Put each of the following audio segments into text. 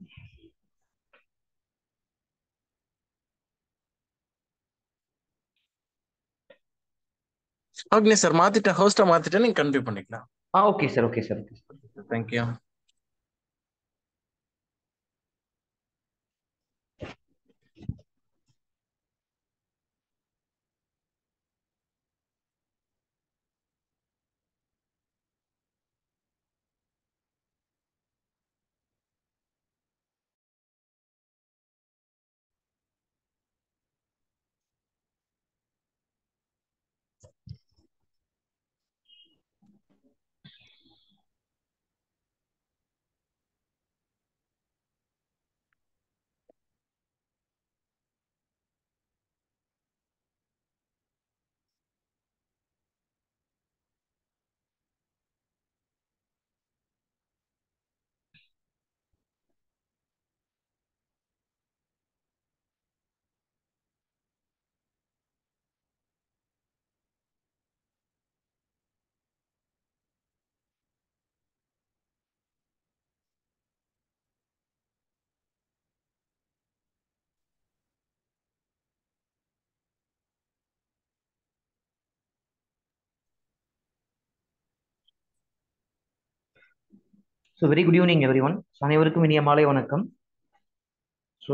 okay sir மாத்திட்டேன் ஹோஸ்டா மாத்திட்டேன் நீங்க continue பண்ணிக்கலாம் ஆ okay sir okay sir okay thank you so very good evening everyone அனைவருக்கும் இனிய மாலை வணக்கம் ஸோ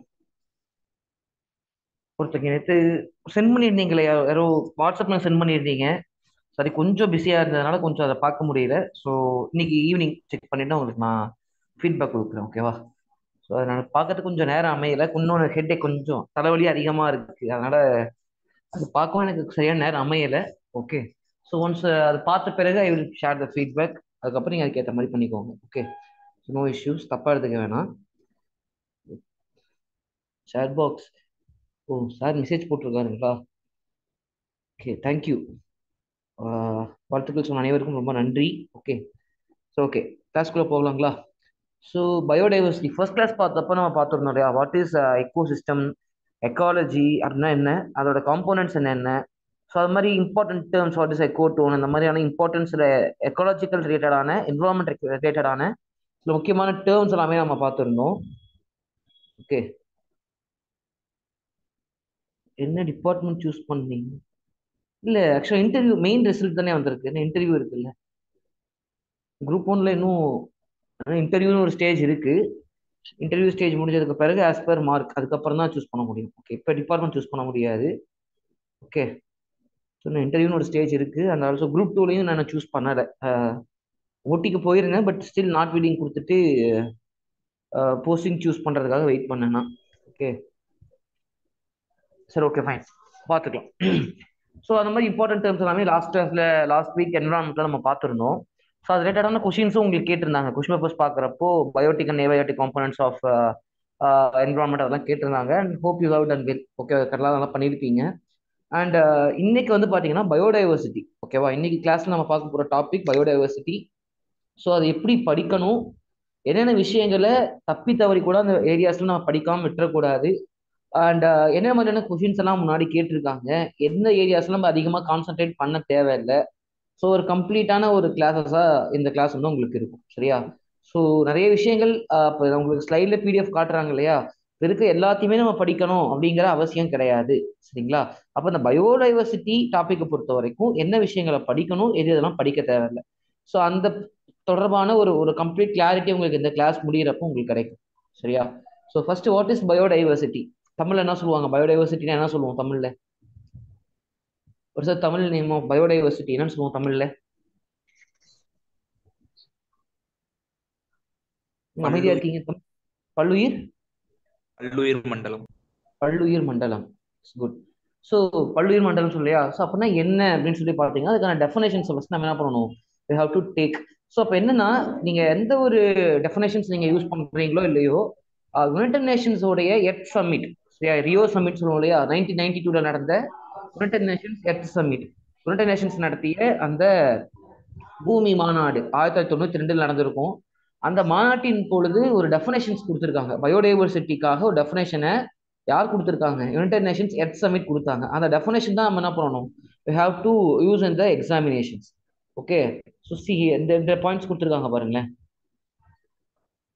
ஒருத்தங்க நேற்று சென்ட் பண்ணியிருந்தீங்களே யாரோ வாட்ஸ்அப்பில் சென்ட் பண்ணியிருந்தீங்க சரி கொஞ்சம் பிஸியாக இருந்ததுனால கொஞ்சம் அதை பார்க்க முடியல ஸோ இன்னைக்கு ஈவினிங் செக் பண்ணிட்டு உங்களுக்கு நான் ஃபீட்பேக் கொடுக்குறேன் ஓகேவா ஸோ அதை நான் பார்க்கறதுக்கு கொஞ்சம் நேரம் அமையல இன்னொன்று ஹெட்டே கொஞ்சம் தலைவலி அதிகமாக இருக்குது அதனால அது பார்க்கவும் எனக்கு சரியான நேரம் அமையலை ஓகே ஸோ ஒன்ஸ் அது பார்த்த பிறகு I will share the feedback அதுக்கப்புறம் நீங்கள் அதுக்கேற்ற மாதிரி பண்ணிக்கோங்க ஓகே ஸோ நோ இஷ்யூஸ் தப்பாக எடுத்துக்க வேணாம் ஷேர் பாக்ஸ் ஓ சார் மெசேஜ் போட்டிருக்காருங்களா ஓகே தேங்க்யூ வாழ்த்துக்கள் சொன்ன அனைவருக்கும் ரொம்ப நன்றி ஓகே ஸோ ஓகே கிளாஸ்க்குள்ளே போகலாங்களா ஸோ பயோடைவர்சிட்டி ஃபர்ஸ்ட் கிளாஸ் பார்த்தப்ப நம்ம பார்த்துருந்தோம் இல்லையா what is ecosystem ecology அப்படின்னா என்ன அதோட காம்போனன்ட்ஸ் என்னென்ன ஸோ அது மாதிரி important terms what is ecotone அந்த மாதிரியான இம்பார்ட்டன்ஸில் எக்காலஜிக்கல் ரிலேட்டடான என்வரான்மெண்ட் ரிலேட்டடான சில முக்கியமான டேர்ம்ஸ் எல்லாமே நம்ம பார்த்துருந்தோம் ஓகே என்ன டிபார்ட்மெண்ட் சூஸ் பண்ணீங்க இல்லை ஆக்சுவலாக இன்டர்வியூ மெயின் ரிசல்ட் தானே வந்திருக்கு என்ன இன்டர்வியூ இருக்குல்ல குரூப் ஒன்ல இன்னும் இன்டர்வியூன்னு ஒரு ஸ்டேஜ் இருக்கு இன்டர்வியூ ஸ்டேஜ் முடிஞ்சதுக்கு பிறகு ஆஸ் பர் மார்க் அதுக்கப்புறம் தான் சூஸ் பண்ண முடியும் ஓகே இப்போ டிபார்ட்மெண்ட் சூஸ் பண்ண முடியாது ஓகே ஸோ இன்டர்வியூன்னு ஒரு ஸ்டேஜ் இருக்கு அந்த ஆல்சோ குரூப் டூலையும் நான் சூஸ் பண்ணலை ஓட்டிக்கு போயிருந்தேன் பட் ஸ்டில் நாட் வீடிங் கொடுத்துட்டு போஸ்டிங் சூஸ் பண்ணுறதுக்காக வெயிட் பண்ணேன்னா ஓகே சரி ஓகே ஃபைன் பார்த்துக்கலாம் ஸோ அந்த மாதிரி இம்பார்ட்டன்ட் டேர்ம்ஸ் எல்லாமே லாஸ்ட் கிளாஸில் லாஸ்ட் வீக் என்வரான்மெண்ட்டில் நம்ம பார்த்துருந்தோம் ஸோ அது ரிலேட்டடான கொஷின்ஸும் உங்களுக்கு கேட்டிருந்தாங்க கொஷின் பேப்பர்ஸ் பார்க்குறப்போ biotic and abiotic components of environment அதெல்லாம் கேட்டிருந்தாங்க and hope you have done well okay கரெக்டாக அதெல்லாம் பண்ணியிருப்பீங்க அண்ட் இன்னைக்கு வந்து பார்த்தீங்கன்னா பயோடைவர்சிட்டி ஓகேவா இன்னைக்கு கிளாஸ்ல நம்ம பார்க்க போகிற டாபிக் பயோடைவர்சிட்டி ஸோ அதை எப்படி படிக்கணும் என்னென்ன விஷயங்களை தப்பி தவறி கூட அந்த ஏரியாஸ்ல நம்ம படிக்காமல் விட்டுறக்கூடாது அண்ட் என்ன மாதிரியான கொஷின்ஸ் எல்லாம் முன்னாடி கேட்டிருக்காங்க எந்த ஏரியாஸ்ல நம்ம அதிகமாக கான்சென்ட்ரேட் பண்ண தேவையில்லை ஸோ ஒரு கம்ப்ளீட்டான ஒரு கிளாஸஸாக இந்த கிளாஸ் வந்து உங்களுக்கு இருக்கும் சரியா ஸோ நிறைய விஷயங்கள் இப்போ உங்களுக்கு ஸ்லைடில் பிடிஎஃப் காட்டுறாங்க இல்லையா இருக்க எல்லாத்தையுமே நம்ம படிக்கணும் அப்படிங்கிற அவசியம் கிடையாது சரிங்களா அப்போ இந்த பயோடைவர்சிட்டி டாப்பிக்கை பொறுத்த வரைக்கும் என்ன விஷயங்களை படிக்கணும் எது இதெல்லாம் படிக்க தேவையில்லை ஸோ அந்த தொடர்பான ஒரு ஒரு கம்ப்ளீட் கிளாரிட்டி உங்களுக்கு இந்த கிளாஸ் முடியிறப்போ உங்களுக்கு கிடைக்கும் சரியா so first what is biodiversity தமிழ்ல என்ன சொல்லுவாங்க பயோடைவர்சிட்டினா என்ன சொல்லுவோம் தமிழ்ல ஒரு sir Tamil name of biodiversity என்னன்னு சொல்லுவோம் தமிழ்ல அமைதியா இருக்கீங்க பல்லுயிர் பல்லுயிர் மண்டலம் பல்லுயிர் மண்டலம் குட் ஸோ பல்லுயிர் மண்டலம் சொல்லியா ஸோ அப்படின்னா என்ன அப்படின்னு சொல்லி பார்த்தீங்கன்னா அதுக்கான டெஃபினேஷன்ஸ் ஃபஸ்ட் நம்ம என்ன பண்ணணும் we have to take so அப்போ என்னன்னா நீங்க எந்த ஒரு டெஃபினேஷன்ஸ் நீங்க யூஸ் பண்றீங்களோ இல்லையோ யுனைடெட் நேஷன்ஸோடைய எட் சம்மிட் சரியா ரியோ சம்மிட் சொல்லுவோம் இல்லையா நைன்டீன் நைன்டி டூல நடந்த united nations earth summit united nations நடத்திய அந்த பூமி மாநாடு ஆயிரத்தி தொள்ளாயிரத்தி தொண்ணூத்தி ரெண்டுல நடந்திருக்கும் அந்த மாநாட்டின் பொழுது ஒரு டெஃபினேஷன்ஸ் கொடுத்துருக்காங்க பயோடைவர்சிட்டிக்காக ஒரு டெஃபினேஷனை யார் கொடுத்துருக்காங்க யுனைடெட் நேஷன்ஸ் எட் சமிட் கொடுத்தாங்க அந்த டெஃபினேஷன் தான் நம்ம என்ன பண்ணணும் we have to use in the examinations okay so see இந்த இந்த பாயிண்ட்ஸ் கொடுத்துருக்காங்க பாருங்களேன்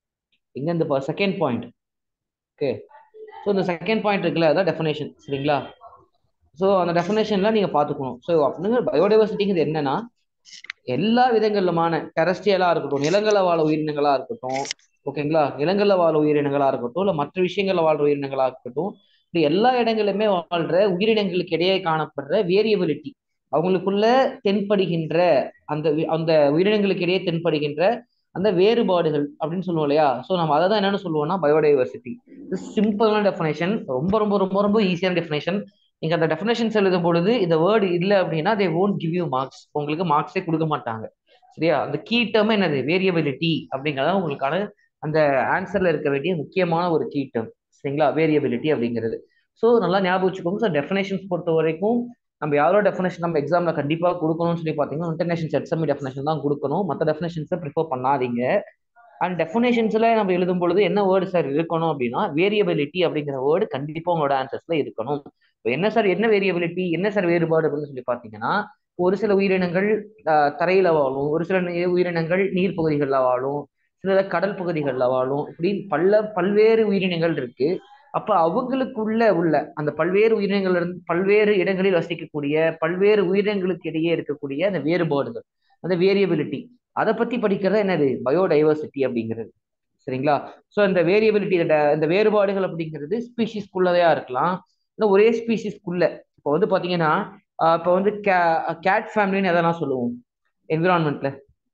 இங்க இந்த செகண்ட் பாயிண்ட் ஓகே ஸோ இந்த செகண்ட் பாயிண்ட் இருக்குல்ல அதான் டெஃபினேஷன் சரிங்களா ஸோ அந்த டெஃபினேஷன்லாம் நீங்க பார்த்துக்கணும் ஸோ அப்படிங்கிற பயோடைவர்சிட்டிங்கிறது என்னன்னா எல்லா விதங்களுமான டெரஸ்ட்ரியலா இருக்கட்டும் நிலங்கள வாழ உயிரினங்களா இருக்கட்டும் ஓகேங்களா நிலங்கள்ல வாழ உயிரினங்களா இருக்கட்டும் இல்ல மற்ற விஷயங்கள்ல வாழ்ற உயிரினங்களா இருக்கட்டும் இப்படி எல்லா இடங்களிலுமே வாழ்ற உயிரினங்களுக்கு இடையே காணப்படுற வேரியபிலிட்டி அவங்களுக்குள்ள தென்படுகின்ற அந்த வி- அந்த உயிரினங்களுக்கு இடையே தென்படுகின்ற அந்த வேறுபாடுகள் அப்படின்னு சொல்லுவோம் இல்லையா ஸோ நம்ம அதை தான் என்னன்னு சொல்லுவோம்னா பயோடைவர்சிட்டி சிம்பிளான டெஃபினேஷன் ரொம்ப ரொம்ப ரொம்ப ரொம்ப ஈஸியான டெஃபினேஷன் நீங்க அந்த டெஃபினேஷன்ஸ் எழுதும் பொழுது இந்த வேர்டு இல்லை அப்படின்னா தே won't give you மார்க்ஸ் உங்களுக்கு மார்க்ஸே கொடுக்க மாட்டாங்க சரியா அந்த கீ டேர்ம் என்னது வேரியபிலிட்டி அப்படிங்கறத உங்களுக்கான அந்த ஆன்சர்ல இருக்க வேண்டிய முக்கியமான ஒரு கீ டேர்ம் சரிங்களா வேரியபிலிட்டி அப்படிங்கிறது ஸோ நல்லா ஞாபகம் வச்சுக்கோங்க ஸோ டெஃபினேஷன்ஸ் பொறுத்த வரைக்கும் நம்ம யாரோ டெஃபினேஷன் நம்ம எக்ஸாம்ல கண்டிப்பா கொடுக்கணும்னு சொல்லி பார்த்தீங்கன்னா இன்டர்நேஷனல் செட்ஸமி டெஃபினேஷன் தான் கொடுக்கணும் மற்ற டெஃபினேஷன்ஸை ப்ரிஃபர் பண்ணாதீங்க அண்ட் டெஃபினேஷன்ஸ்ல நம்ம எழுதும் பொழுது என்ன வேர்டு சார் இருக்கணும் அப்படின்னா வேரியபிலிட்டி அப்படிங்கிற வேர்டு கண்டிப்பா உங்களோட ஆன்சர்ஸ்ல இருக்கணும் இப்ப என்ன சார் என்ன வேரியபிலிட்டி என்ன சார் வேறுபாடு அப்படின்னு சொல்லி பார்த்தீங்கன்னா ஒரு சில உயிரினங்கள் ஆஹ், தரையில வாழும் ஒரு சில நி- உயிரினங்கள் நீர் பகுதிகளில் வாழும் சில கடல் பகுதிகளில் வாழும் இப்படி பல்ல பல்வேறு உயிரினங்கள் இருக்கு அப்ப அவங்களுக்குள்ள உள்ள அந்த பல்வேறு உயிரினங்கள் இருந்து பல்வேறு இடங்களில் வசிக்கக்கூடிய பல்வேறு உயிரினங்களுக்கு இடையே இருக்கக்கூடிய அந்த வேறுபாடுகள் அந்த வேரியபிலிட்டி அதை பத்தி படிக்கிறது என்னது பயோடைவர்சிட்டி அப்படிங்கிறது சரிங்களா ஸோ இந்த வேரியபிலிட்டி இந்த வேறுபாடுகள் அப்படிங்கிறது ஸ்பீஷிஸ்க்குள்ளதையா இருக்கலாம் இல்லை ஒரே ஸ்பீஷிஸ்க்குள்ள இப்போ வந்து பாத்தீங்கன்னா ஆஹ் இப்போ வந்து கேட் ஃபேமிலின்னு எதெல்லாம் சொல்லுவோம் என்விரான்மெண்ட்ல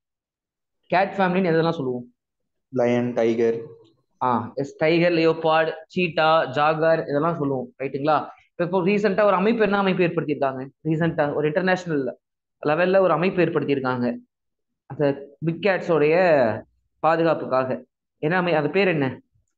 கேட் ஃபேமிலின்னு எதெல்லாம் சொல்லுவோம் lion tiger ah yes tiger leopard cheetah jaguar இதெல்லாம் சொல்லுவோம் ரைட்டுங்களா இப்போ இப்போ ரீசெண்டா ஒரு அமைப்பு என்ன அமைப்பு ஏற்படுத்தியிருக்காங்க ரீசெண்டா ஒரு இன்டர்நேஷனல் லெவல்ல ஒரு அமைப்பு ஏற்படுத்தியிருக்காங்க அந்த பிக் கேட்ஸோடைய பாதுகாப்புக்காக என்ன அமை அது பேர் என்ன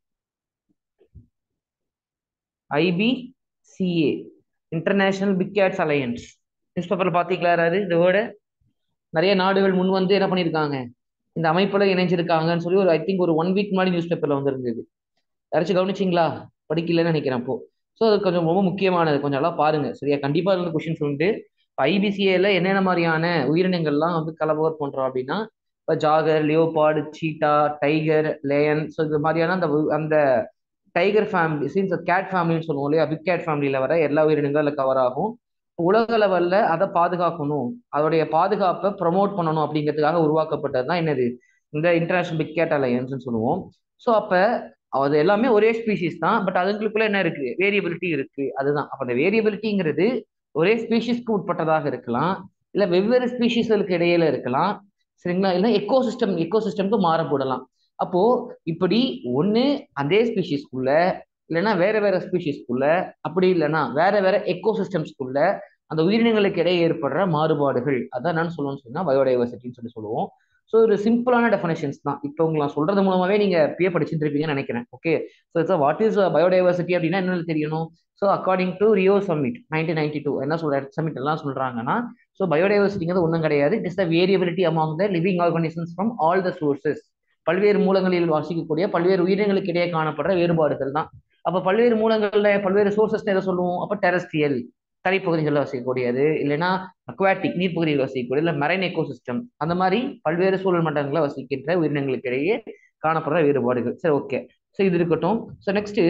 IBCA international big cats alliance news பேப்பர்ல பாத்தீங்களா யாராவது இந்த வேர்டு நிறைய நாடுகள் முன் வந்து என்ன பண்ணியிருக்காங்க இந்த அமைப்புல இணைஞ்சிருக்காங்கன்னு சொல்லி ஒரு ஐ திங்க் ஒரு ஒன் வீக் முன்னாடி நியூஸ் பேப்பர்ல வந்திருந்தது யாராச்சும் கவனிச்சிங்களா படிக்கலன்னு நினைக்கிறேன் அப்போ ஸோ அது கொஞ்சம் ரொம்ப முக்கியமானது கொஞ்சம் நல்லா பாருங்க சரியா கண்டிப்பா அதுல கொஸ்டின்ஸ் உண்டு இப்போ ஐபிசிஏல என்னென்ன மாதிரியான உயிரினங்கள்லாம் வந்து கலபவர் பண்றோம் அப்படின்னா இப்போ jaguar leopard cheetah tiger lion so இது மாதிரியான அந்த உ- அந்த டைகர் ஃபேமிலி சீன்ஸ் கேட் ஃபேமிலின்னு சொல்லுவோம் இல்லையா பிக் கேட் ஃபேமிலியில வர எல்லா உயிரினங்களும் அதில் கவர் ஆகும் உலக லெவல்ல அதை பாதுகாக்கணும் அதோடைய பாதுகாப்பை ப்ரமோட் பண்ணணும் அப்படிங்கிறதுக்காக உருவாக்கப்பட்டது தான் என்னது இந்த இன்டர்நேஷனல் பிக் கேட் அலையன்ஸ்னு சொல்லுவோம் ஸோ அப்ப அது எல்லாமே ஒரே ஸ்பீஷிஸ் தான் பட் அதுங்களுக்குள்ள என்ன இருக்கு வேரியபிலிட்டி இருக்கு அதுதான் அப்ப அந்த வேரியபிலிட்டிங்கிறது ஒரே ஸ்பீஷிஸ்க்கு உட்பட்டதாக இருக்கலாம் இல்ல வெவ்வேறு ஸ்பீஷிஸ்களுக்கு இடையில இருக்கலாம் சரிங்களா இல்ல எக்கோசிஸ்டம் எக்கோசிஸ்டம்க்கு மாறப்படலாம் அப்போ இப்படி ஒண்ணு அதே ஸ்பீஷிஸ்க்குள்ள இல்லைன்னா வேற வேற ஸ்பீஷிஸ்க்குள்ள அப்படி இல்லைன்னா வேற வேற எக்கோசிஸ்டம்ஸ்க்குள்ள அந்த உயிரினங்களுக்கு இடையே ஏற்படுற மாறுபாடுகள் அதான் என்னன்னு சொல்லுவோம்னு சொன்னா பயோடைவர்சிட்டின்னு சொல்லி சொல்லுவோம் ஸோ ஒரு சிம்பிளான டெஃபினேஷன்ஸ் தான் இப்போ உங்களை நான் சொல்றது மூலமாவே நீங்க பிஏ படிச்சுருப்பீங்கன்னு நினைக்கிறேன் okay so what is biodiversity அப்படின்னா என்னன்னு தெரியணும் so according to Rio summit nineteen ninety two என்ன சொல்ற சம்மிட் எல்லாம் சொல்றாங்கன்னா ஸோ பயோடைவர்சிட்டிங்கிறது ஒன்றும் கிடையாது it is the variability among the living organisms from all the sources பல்வேறு மூலங்களில் வசிக்கக்கூடிய பல்வேறு உயிரினங்களுக்கு இடையே காணப்படுற வேறுபாடுகள் தான் அப்ப பல்வேறு மூலங்கள்ல பல்வேறு சோர்சஸ் எதை சொல்லுவோம் அப்ப டெரஸ்ட்ரியல் தரைப்பகுதிகளில் வசிக்கக்கூடியது இல்லைன்னா அக்வாட்டிக் நீர்ப்பகுதியில் வசிக்கக்கூடிய இல்லை மெரைன் எக்கோசிஸ்டம் அந்த மாதிரி பல்வேறு சூழல் மண்டலங்களில் வசிக்கின்ற உயிரினங்களுக்கு இடையே காணப்படுற வேறுபாடுகள் சரி ஓகே ஸோ இது இருக்கட்டும் ஸோ நெக்ஸ்ட்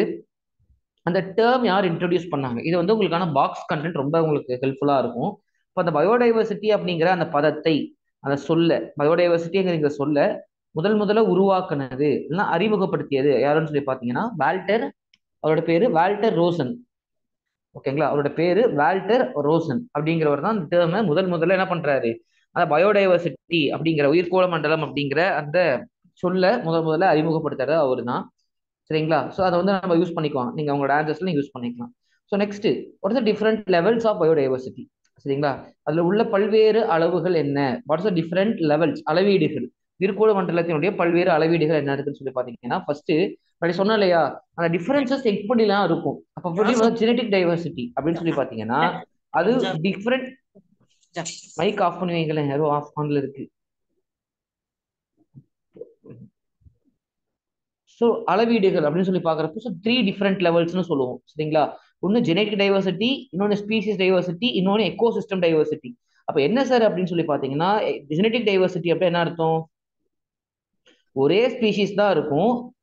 அந்த டேர்ம் யார் இன்ட்ரடியூஸ் பண்ணாங்க இது வந்து உங்களுக்கான பாக்ஸ் கண்டென்ட் ரொம்ப உங்களுக்கு ஹெல்ப்ஃபுல்லா இருக்கும் இப்போ அந்த பயோடைவர்சிட்டி அப்படிங்கிற அந்த பதத்தை அந்த சொல்ல பயோடைவர்சிட்டிங்கிற சொல்ல முதல் முதல்ல உருவாக்குனது இல்லைன்னா அறிமுகப்படுத்தியது யாருன்னு சொல்லி பார்த்தீங்கன்னா வால்டர் அவரோட பேரு வால்டர் ரோசன் ஓகேங்களா அவரோட பேரு வால்டர் ரோசன் அப்படிங்கிறவர் தான் அந்த டேர்மை முதல் முதல்ல என்ன பண்றாரு அந்த பயோடைவர்சிட்டி அப்படிங்கிற உயிர்கோள மண்டலம் அப்படிங்கிற அந்த சொல்ல முதல் முதல்ல அறிமுகப்படுத்துறது அவரு தான் சரிங்களா ஸோ அதை வந்து நம்ம யூஸ் பண்ணிக்கலாம் நீங்க உங்களோட ஆன்சர்ஸ்ல யூஸ் பண்ணிக்கலாம் so next what is different levels of biodiversity சரிங்களா அதுல உள்ள பல்வேறு அளவுகள் என்ன வாட் இஸ் டிஃப்ரெண்ட் லெவல்ஸ் அளவீடுகள் உயிர்கோள மண்டலத்தினுடைய பல்வேறு அளவீடுகள் என்ன இருக்குன்னு சொல்லி பாத்தீங்கன்னா ஃபர்ஸ்ட் அப்படி சொன்னோம் இல்லையா அந்த டிஃபரன்சஸ் எப்படிலாம் இருக்கும் அப்ப ஜெனட்டிக் டைவர்சிட்டி அப்படின்னு சொல்லி பாத்தீங்கன்னா அது டிஃப்ரெண்ட் மைக் ஆஃப் பண்ணி வைங்களேன் யாரோ ஆஃப் ஆன்ல இருக்கு ஸோ அளவீடுகள் அப்படின்னு சொல்லி பாக்குறப்போ ஸோ த்ரீ டிஃப்ரெண்ட் லெவல்ஸ்னு சொல்லுவோம் சரிங்களா ஒன்று ஜெனட்டிக் டைவர்சிட்டி இன்னொன்று ஸ்பீசிஸ் டைவர்சிட்டி இன்னொன்று எக்கோசிஸ்டம் டைவர்சிட்டி அப்ப என்ன சார் அப்படின்னு சொல்லி பாத்தீங்கன்னா ஜெனட்டிக் டைவர்சிட்டி அப்படி என்ன அர்த்தம் ஒரே ஸ்பீஷிஸ் தான் இருக்கும்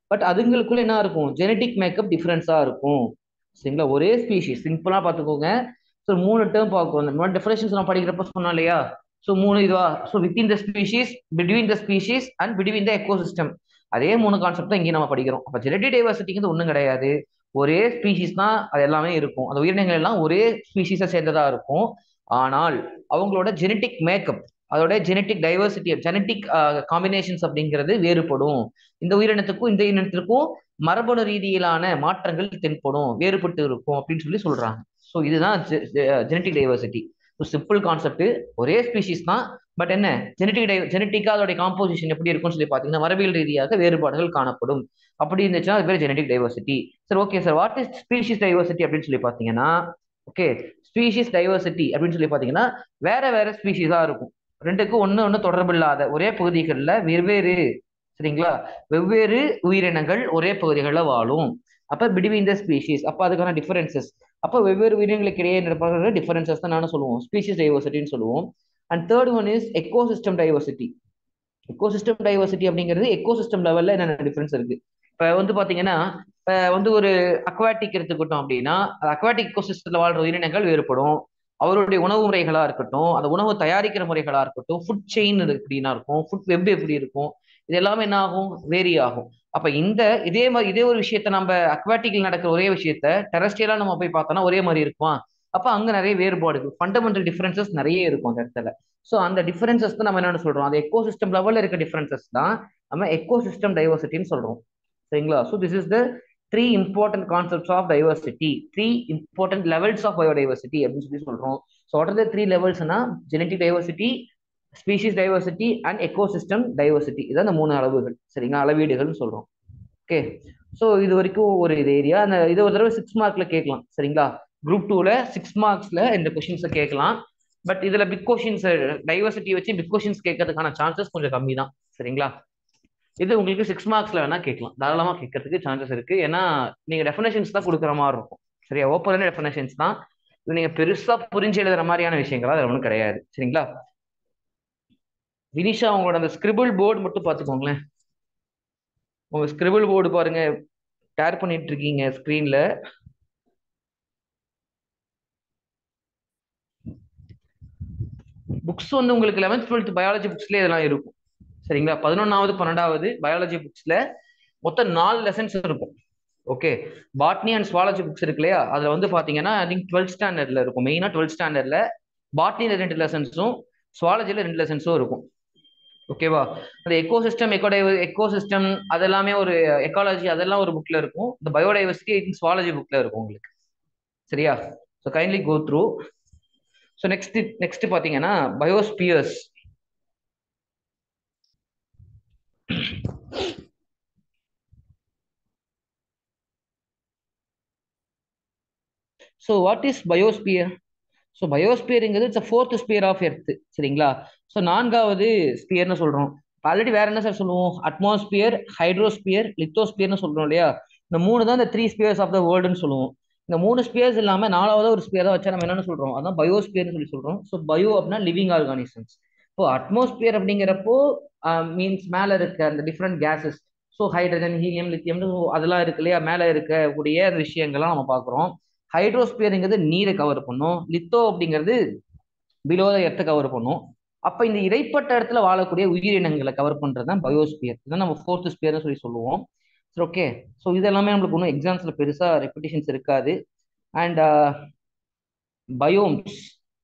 பட் அதுங்களுக்குள்ள என்ன இருக்கும் ஜெனட்டிக் மேக்கப் டிஃப்ரென்ஸா இருக்கும் சரிங்களா ஒரே ஸ்பீஷிஸ் சிம்பிளா பார்த்துக்கோங்க ஸோ மூணு டேர்ம் பார்க்கும் இந்த மாதிரி டெஃபினேஷன்ஸ் நான் படிக்கிறப்ப சொன்னோம் இல்லையா ஸோ மூணு இதுவா so within the species between the species and between the ecosystem அதே மூணு கான்செப்ட் தான் இங்கே நம்ம படிக்கிறோம் அப்போ ஜெனட்டிக் டைவர்சிட்டிங்கிறது ஒன்றும் கிடையாது ஒரே ஸ்பீஷிஸ் தான் அது எல்லாமே இருக்கும் அந்த உயிரினங்கள் எல்லாம் ஒரே ஸ்பீஷிஸை சேர்ந்ததா இருக்கும் ஆனால் அவங்களோட ஜெனட்டிக் மேக்கப் அதோட ஜெனட்டிக் டைவர்சிட்டி ஜெனட்டிக் காம்பினேஷன்ஸ் அப்படிங்கிறது வேறுபடும் இந்த உயிரினத்துக்கும் இந்த இனத்திற்கும் மரபணு ரீதியிலான மாற்றங்கள் தென்படும் வேறுபட்டு இருக்கும் அப்படின்னு சொல்லி சொல்றாங்க ஸோ இதுதான் genetic diversity so simple concept ஒரே ஸ்பீஷிஸ் தான் பட் என்ன ஜெனட்டிக் டை ஜெனட்டிக்கா அதோடைய காம்போசிஷன் எப்படி இருக்கும்னு சொல்லி பார்த்தீங்கன்னா மரபியல் ரீதியாக வேறுபாடுகள் காணப்படும் அப்படி இருந்துச்சுன்னா அது பேர் genetic diversity sir okay sir what is species diversity அப்படின்னு சொல்லி பார்த்தீங்கன்னா ஓகே ஸ்பீஷிஸ் டைவர்சிட்டி அப்படின்னு சொல்லி பார்த்தீங்கன்னா வேற வேற ஸ்பீஷிஸா இருக்கும் ரெண்டுக்கும் ஒன்று ஒன்று தொடர்பு இல்லாத ஒரே பகுதிகளில் வெவ்வேறு சரிங்களா வெவ்வேறு உயிரினங்கள் ஒரே பகுதிகளில் வாழும் அப்ப பிட்வீன் த ஸ்பீஷிஸ் அப்ப அதுக்கான டிஃபரன்சஸ் அப்ப வெவ்வேறு உயிரினங்களுக்கு இடையே நடப்பாக டிஃபரன்சஸ் தான் நானும் சொல்லுவோம் ஸ்பீஷிஸ் டைவர்சிட்டின்னு சொல்லுவோம் and third one is ecosystem diversity ecosystem diversity அப்படிங்கிறது எக்கோசிஸ்டம் லெவல்ல என்னென்ன டிஃபரன்ஸ் இருக்கு இப்ப வந்து பாத்தீங்கன்னா இப்ப வந்து ஒரு அக்வாட்டிக் எடுத்துக்கிட்டோம் அப்படின்னா அக்வாட்டிக் எக்கோசிஸ்டத்தில் வாழ்ற உயிரினங்கள் வேறுபடும் அவருடைய உணவு முறைகளா இருக்கட்டும் அந்த உணவு தயாரிக்கிற முறைகளா இருக்கட்டும் ஃபுட் செயின் எப்படின்னா இருக்கும் ஃபுட் வெப் எப்படி இருக்கும் இது எல்லாமே என்ன ஆகும் வேரி ஆகும் அப்ப இந்த இதே மாதிரி இதே ஒரு விஷயத்த நம்ம அக்வாட்டிக்ல நடக்கிற ஒரே விஷயத்த டெரஸ்டியலா நம்ம போய் பார்த்தோம்னா ஒரே மாதிரி இருக்குமா அப்ப அங்க நிறைய வேறுபாடு இருக்கு ஃபண்டமெண்டல் டிஃபரன்சஸ் நிறைய இருக்கும் அந்த இடத்துல ஸோ அந்த டிஃபரன்சஸ் தான் நம்ம என்னன்னு சொல்றோம் அந்த எக்கோ சிஸ்டம் லெவல்ல இருக்க டிஃபரன்சஸ் தான் நம்ம எக்கோ சிஸ்டம் டைவர்சிட்டின்னு சொல்றோம் சரிங்களா so this is the three important concepts of diversity three important levels of biodiversity அப்படின்னு சொல்லி சொல்றோம் so what are the three லெவல்ஸ்னா genetic diversity species diversity and ecosystem diversity இதான் இந்த மூணு அளவுகள் சரிங்களா அளவீடுகள்னு சொல்றோம் ஓகே ஸோ இது வரைக்கும் ஒரு இது ஏரியா அந்த இது ஒரு தடவை சிக்ஸ் மார்க்ல கேட்கலாம் சரிங்களா குரூப் டூல சிக்ஸ் மார்க்ஸ்ல இந்த கொஷின்ஸை கேட்கலாம் பட் இதுல பிக் கொஷின்ஸ் டைவர்சிட்டி வச்சு பிக் கொஷின்ஸ் கேட்கறதுக்கான சான்சஸ் கொஞ்சம் கம்மி தான் சரிங்களா இது உங்களுக்கு சிக்ஸ் மார்க்ஸ்ல வேணா கேட்கலாம் தாராளமா கேட்கறதுக்கு சான்சஸ் இருக்கு ஏன்னா நீங்க டெஃபினேஷன்ஸ் தான் கொடுக்குற மாதிரி இருக்கும் சரியா ஓப்பனான டெஃபினேஷன்ஸ் தான் இது நீங்க பெருசா புரிஞ்சு எழுதுற மாதிரியான விஷயங்கள் அது ஒன்றும் கிடையாது சரிங்களா வினிஷா உங்களோட அந்த ஸ்கிரிபிள் போர்டு மட்டும் பார்த்துக்கோங்களேன் உங்க ஸ்கிரிபிள் போர்டு பாருங்க டேர் பண்ணிட்டு இருக்கீங்க ஸ்கிரீன்ல புக்ஸ் வந்து உங்களுக்கு லெவன்த் டுவெல்த் பயாலஜி புக்ஸ்ல இதெல்லாம் இருக்கும் சரிங்களா பதினொன்னாவது பன்னெண்டாவது பயாலஜி புக்ஸ்ல மொத்தம் நாலு லெசன்ஸ் இருக்கும் okay botany and zoology books இருக்கு இல்லையா அதுல வந்து பாத்தீங்கன்னா நீங்க டுவெல்த் ஸ்டாண்டர்ட்ல இருக்கும் மெயினா டுவெல்த் ஸ்டாண்டர்ட்ல பாட்னில ரெண்டு லெசன்ஸும் ஸ்வாலஜில ரெண்டு லெசன்ஸும் இருக்கும் ஓகேவா அந்த எக்கோசிஸ்டம் எக்கோடை எக்கோசிஸ்டம் அதெல்லாமே ஒரு எக்காலஜி அதெல்லாம் ஒரு புக்ல இருக்கும் இந்த பயோடைவர்சிட்டி ஸ்வாலஜி புக்ல இருக்கும் உங்களுக்கு சரியா so kindly go through so next next பாத்தீங்கன்னா biospheres so what is biosphere so பயோஸ்பியருங்கிறது it's fourth sphere of earth சரிங்களா ஸோ நான்காவது ஸ்பியர்னு சொல்றோம் ஆல்ரெடி வேற என்ன சார் சொல்லுவோம் அட்மாஸ்பியர் ஹைட்ரோஸ்பியர் லித்தோஸ்பியர்னு சொல்றோம் இல்லையா இந்த மூணு தான் இந்த த்ரீ ஸ்பியர்ஸ் ஆஃப் த வேர்ல்டுன்னு சொல்லுவோம் இந்த மூணு ஸ்பியர்ஸ் இல்லாம நாலாவது ஒரு ஸ்பியர் தான் வச்சா நம்ம என்னன்னு சொல்றோம் அதான் பயோஸ்பியர்னு சொல்லி சொல்றோம் ஸோ பயோ அப்படின்னா லிவிங் ஆர்கானிசம்ஸ் இப்போ அட்மாஸ்பியர் அப்படிங்கிறப்போ மீன்ஸ் மேல இருக்க அந்த different gases so hydrogen helium லித்தியம்னு அதெல்லாம் இருக்கு இல்லையா மேல இருக்கக்கூடிய அந்த விஷயங்கள்லாம் நம்ம பார்க்குறோம் ஹைட்ரோஸ்பியருங்கிறது நீரை கவர் பண்ணும் லித்தோ அப்படிங்கிறது பிலோ த எர்த்தை கவர் பண்ணும் அப்ப இந்த இடைப்பட்ட இடத்துல வாழக்கூடிய உயிரினங்களை கவர் பண்றது தான் பயோஸ்பியர் இதான் நம்ம ஃபோர்த் ஸ்பியர்னு சொல்லி சொல்லுவோம் சரி ஓகே ஸோ இது எல்லாமே நம்மளுக்கு ஒன்றும் எக்ஸாம்ஸ்ல பெருசா ரெப்பிட்டேஷன்ஸ் இருக்காது அண்ட் பயோம்ஸ்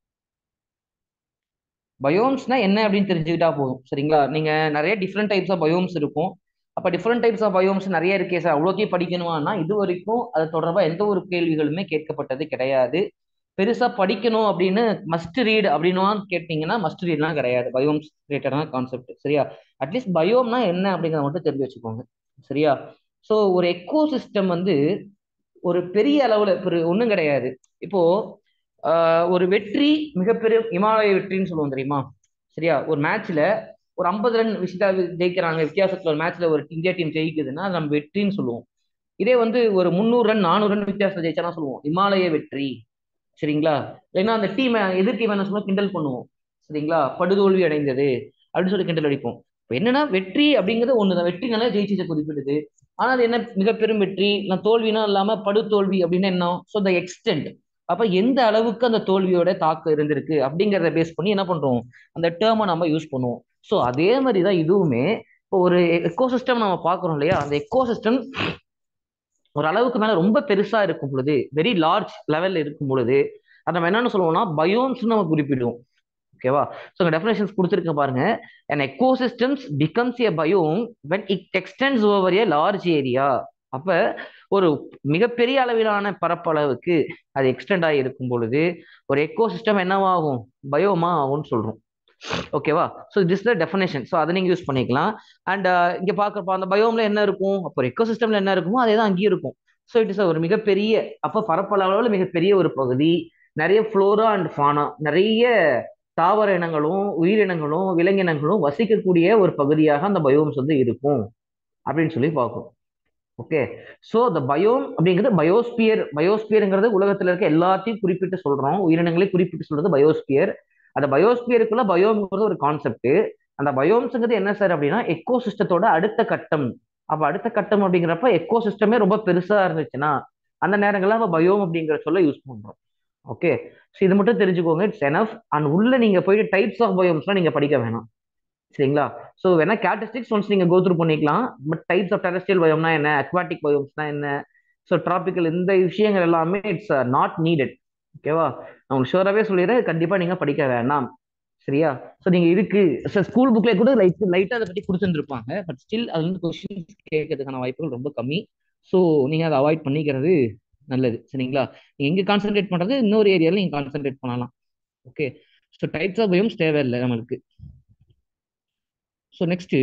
பயோம்ஸ்னா என்ன அப்படின்னு தெரிஞ்சுக்கிட்டா போதும் சரிங்களா நீங்க நிறைய டிஃப்ரெண்ட் டைப்ஸ் ஆஃப் பயோம்ஸ் இருக்கும் அப்ப டிஃப்ரெண்ட் டைப்ஸ் ஆஃப் பயோம்ஸ் நிறைய இருக்கே சார் அவ்வளோத்தையும் படிக்கணுமானா இது வரைக்கும் அது தொடர்பாக எந்த ஒரு கேள்விகளுமே கேட்கப்பட்டது கிடையாது பெருசா படிக்கணும் அப்படின்னு மஸ்ட் ரீட் அப்படின்னு கேட்டீங்கன்னா மஸ்ட் ரீட்லாம் கிடையாது பயோம்ஸ் ரிலேட்டடான கான்செப்ட் சரியா அட்லீஸ்ட் பயோம்னா என்ன அப்படிங்கிறத மட்டும் தெரிஞ்சு வச்சுக்கோங்க சரியா ஸோ ஒரு எக்கோ சிஸ்டம் வந்து ஒரு பெரிய அளவுல ஒரு ஒன்றும் கிடையாது இப்போ ஒரு வெற்றி மிகப்பெரிய இமாலய வெற்றின்னு சொல்லுவோம் தெரியுமா சரியா ஒரு மேட்ச்ல ஒரு ஐம்பது ரன் விஷயத்தா ஜெயிக்கிறாங்க வித்தியாசத்துல ஒரு மேட்ச்ல ஒரு இந்தியா டீம் ஜெயிக்குதுன்னா நம்ம வெற்றின்னு சொல்லுவோம் இதே வந்து ஒரு முந்நூறு ரன் நானூறு ரன் வித்தியாசத்தை ஜெயிச்சாலும் சொல்லுவோம் இமாலய வெற்றி சரிங்களா இல்லைன்னா அந்த டீம் எதிர் டீம் என்ன சொல்லுவோம் கிண்டல் பண்ணுவோம் சரிங்களா படுதோல்வி அடைந்தது அப்படின்னு சொல்லி கிண்டல் அடிப்போம் இப்ப என்னன்னா வெற்றி அப்படிங்கிறது ஒண்ணுதான் வெற்றினால ஜெயிச்சதை குறிப்பிடுது ஆனா அது என்ன மிகப்பெரும் வெற்றி நான் தோல்வினா இல்லாம படுதோல்வி அப்படின்னு என்ன ஸோ த எக்ஸ்டென்ட் அப்ப எந்த அளவுக்கு அந்த தோல்வியோட தாக்கம் இருந்திருக்கு அப்படிங்கிறத பேஸ் பண்ணி என்ன பண்றோம் அந்த டேர்மை நம்ம யூஸ் பண்ணுவோம் ஸோ அதே மாதிரி தான் இதுவுமே இப்போ ஒரு எக்கோசிஸ்டம் நம்ம பார்க்குறோம் இல்லையா அந்த எக்கோசிஸ்டம் ஒரு அளவுக்கு மேல ரொம்ப பெருசா இருக்கும் பொழுது வெரி லார்ஜ் லெவல்ல இருக்கும் பொழுது அதை நம்ம என்னன்னு சொல்லுவோம்னா பயோன்ஸ் நம்ம குறிப்பிடுவோம் ஓகேவா ஸோ டெஃபினேஷன்ஸ் கொடுத்துருக்க பாருங்க an ecosystems becomes a biome when it extends over a large area அப்ப ஒரு மிகப்பெரிய அளவிலான பரப்பளவுக்கு அது எக்ஸ்டெண்ட் ஆகி இருக்கும் பொழுது ஒரு எக்கோசிஸ்டம் என்னவாகும் பயோமா ஆகும்னு சொல்றோம் ஓகேவா so this the definition so அதை நீங்க யூஸ் பண்ணிக்கலாம் அண்ட் இங்க பாக்குறப்ப அந்த பயோம்ல என்ன இருக்கும் அப்போ ஒரு எக்கோசிஸ்டம்ல என்ன இருக்குமோ அதே தான் அங்கேயும் இருக்கும் ஸோ இட் இஸ் ஒரு மிகப்பெரிய அப்ப பரப்பளவில் மிகப்பெரிய ஒரு பகுதி நிறைய ஃப்ளோரா அண்ட் ஃபானா நிறைய தாவர இனங்களும் உயிரினங்களும் விலங்கினங்களும் வசிக்கக்கூடிய ஒரு பகுதியாக அந்த பயோம்ஸ் வந்து இருக்கும் அப்படின்னு சொல்லி பார்க்கும் ஓகே ஸோ த பயோம் அப்படிங்கிறது பயோஸ்பியர் பயோஸ்பியருங்கிறது உலகத்துல இருக்க எல்லாத்தையும் குறிப்பிட்டு சொல்றோம் உயிரினங்களை குறிப்பிட்டு சொல்றது பயோஸ்பியர் அந்த பயோஸ்பியருக்குள்ள பயோம்ங்கிறது ஒரு கான்செப்ட் அந்த பயோம்ஸுங்கிறது என்ன சார் அப்படின்னா எக்கோ சிஸ்டத்தோட அடுத்த கட்டம் அப்ப அடுத்த கட்டம் அப்படிங்கிறப்ப எக்கோ சிஸ்டமே ரொம்ப பெருசா இருந்துச்சுன்னா அந்த நேரங்கள்ல நம்ம பயோம் அப்படிங்கிற சொல்ல யூஸ் பண்றோம் ஓகே ஸோ இது மட்டும் தெரிஞ்சுக்கோங்க இட்ஸ் எனஃப் அண்ட் உள்ள நீங்க போயிட்டு டைப்ஸ் ஆஃப் பயோம்ஸ்லாம் நீங்க படிக்க வேணாம் சரிங்களா ஸோ வேணா கேட்டஸ்டிக்ஸ் ஒன்ஸ் நீங்க கோத்ரூ பண்ணிக்கலாம் பட் டைப்ஸ் ஆஃப் டெரஸ்டியல் பயோம்னா என்ன அக்வாட்டிக் பயோம்ஸ்னா என்ன ஸோ டிராபிக்கல் இந்த விஷயங்கள் எல்லாமே இட்ஸ் நாட் நீடட் ஓகேவா நான் உங்களுக்கு ஷூராகவே சொல்லிடுறேன் கண்டிப்பா நீங்க படிக்க வேணாம் சரியா ஸோ நீங்க இருக்கு ஸ்கூல் புக்ல கூட லைட் லைட்டா அதை பத்தி கொடுத்துருப்பாங்க பட் ஸ்டில் அதுல இருந்து கொஸ்டின்ஸ் கேட்கறதுக்கான வாய்ப்புகள் ரொம்ப கம்மி ஸோ நீங்க அதை அவாய்ட் பண்ணிக்கிறது நல்லது சரிங்களா நீங்க எங்க கான்சென்ட்ரேட் பண்றது இன்னொரு ஏரியால நீங்க கான்சென்ட்ரேட் பண்ணலாம் okay so types of biomes தேவையில்லை நம்மளுக்கு so next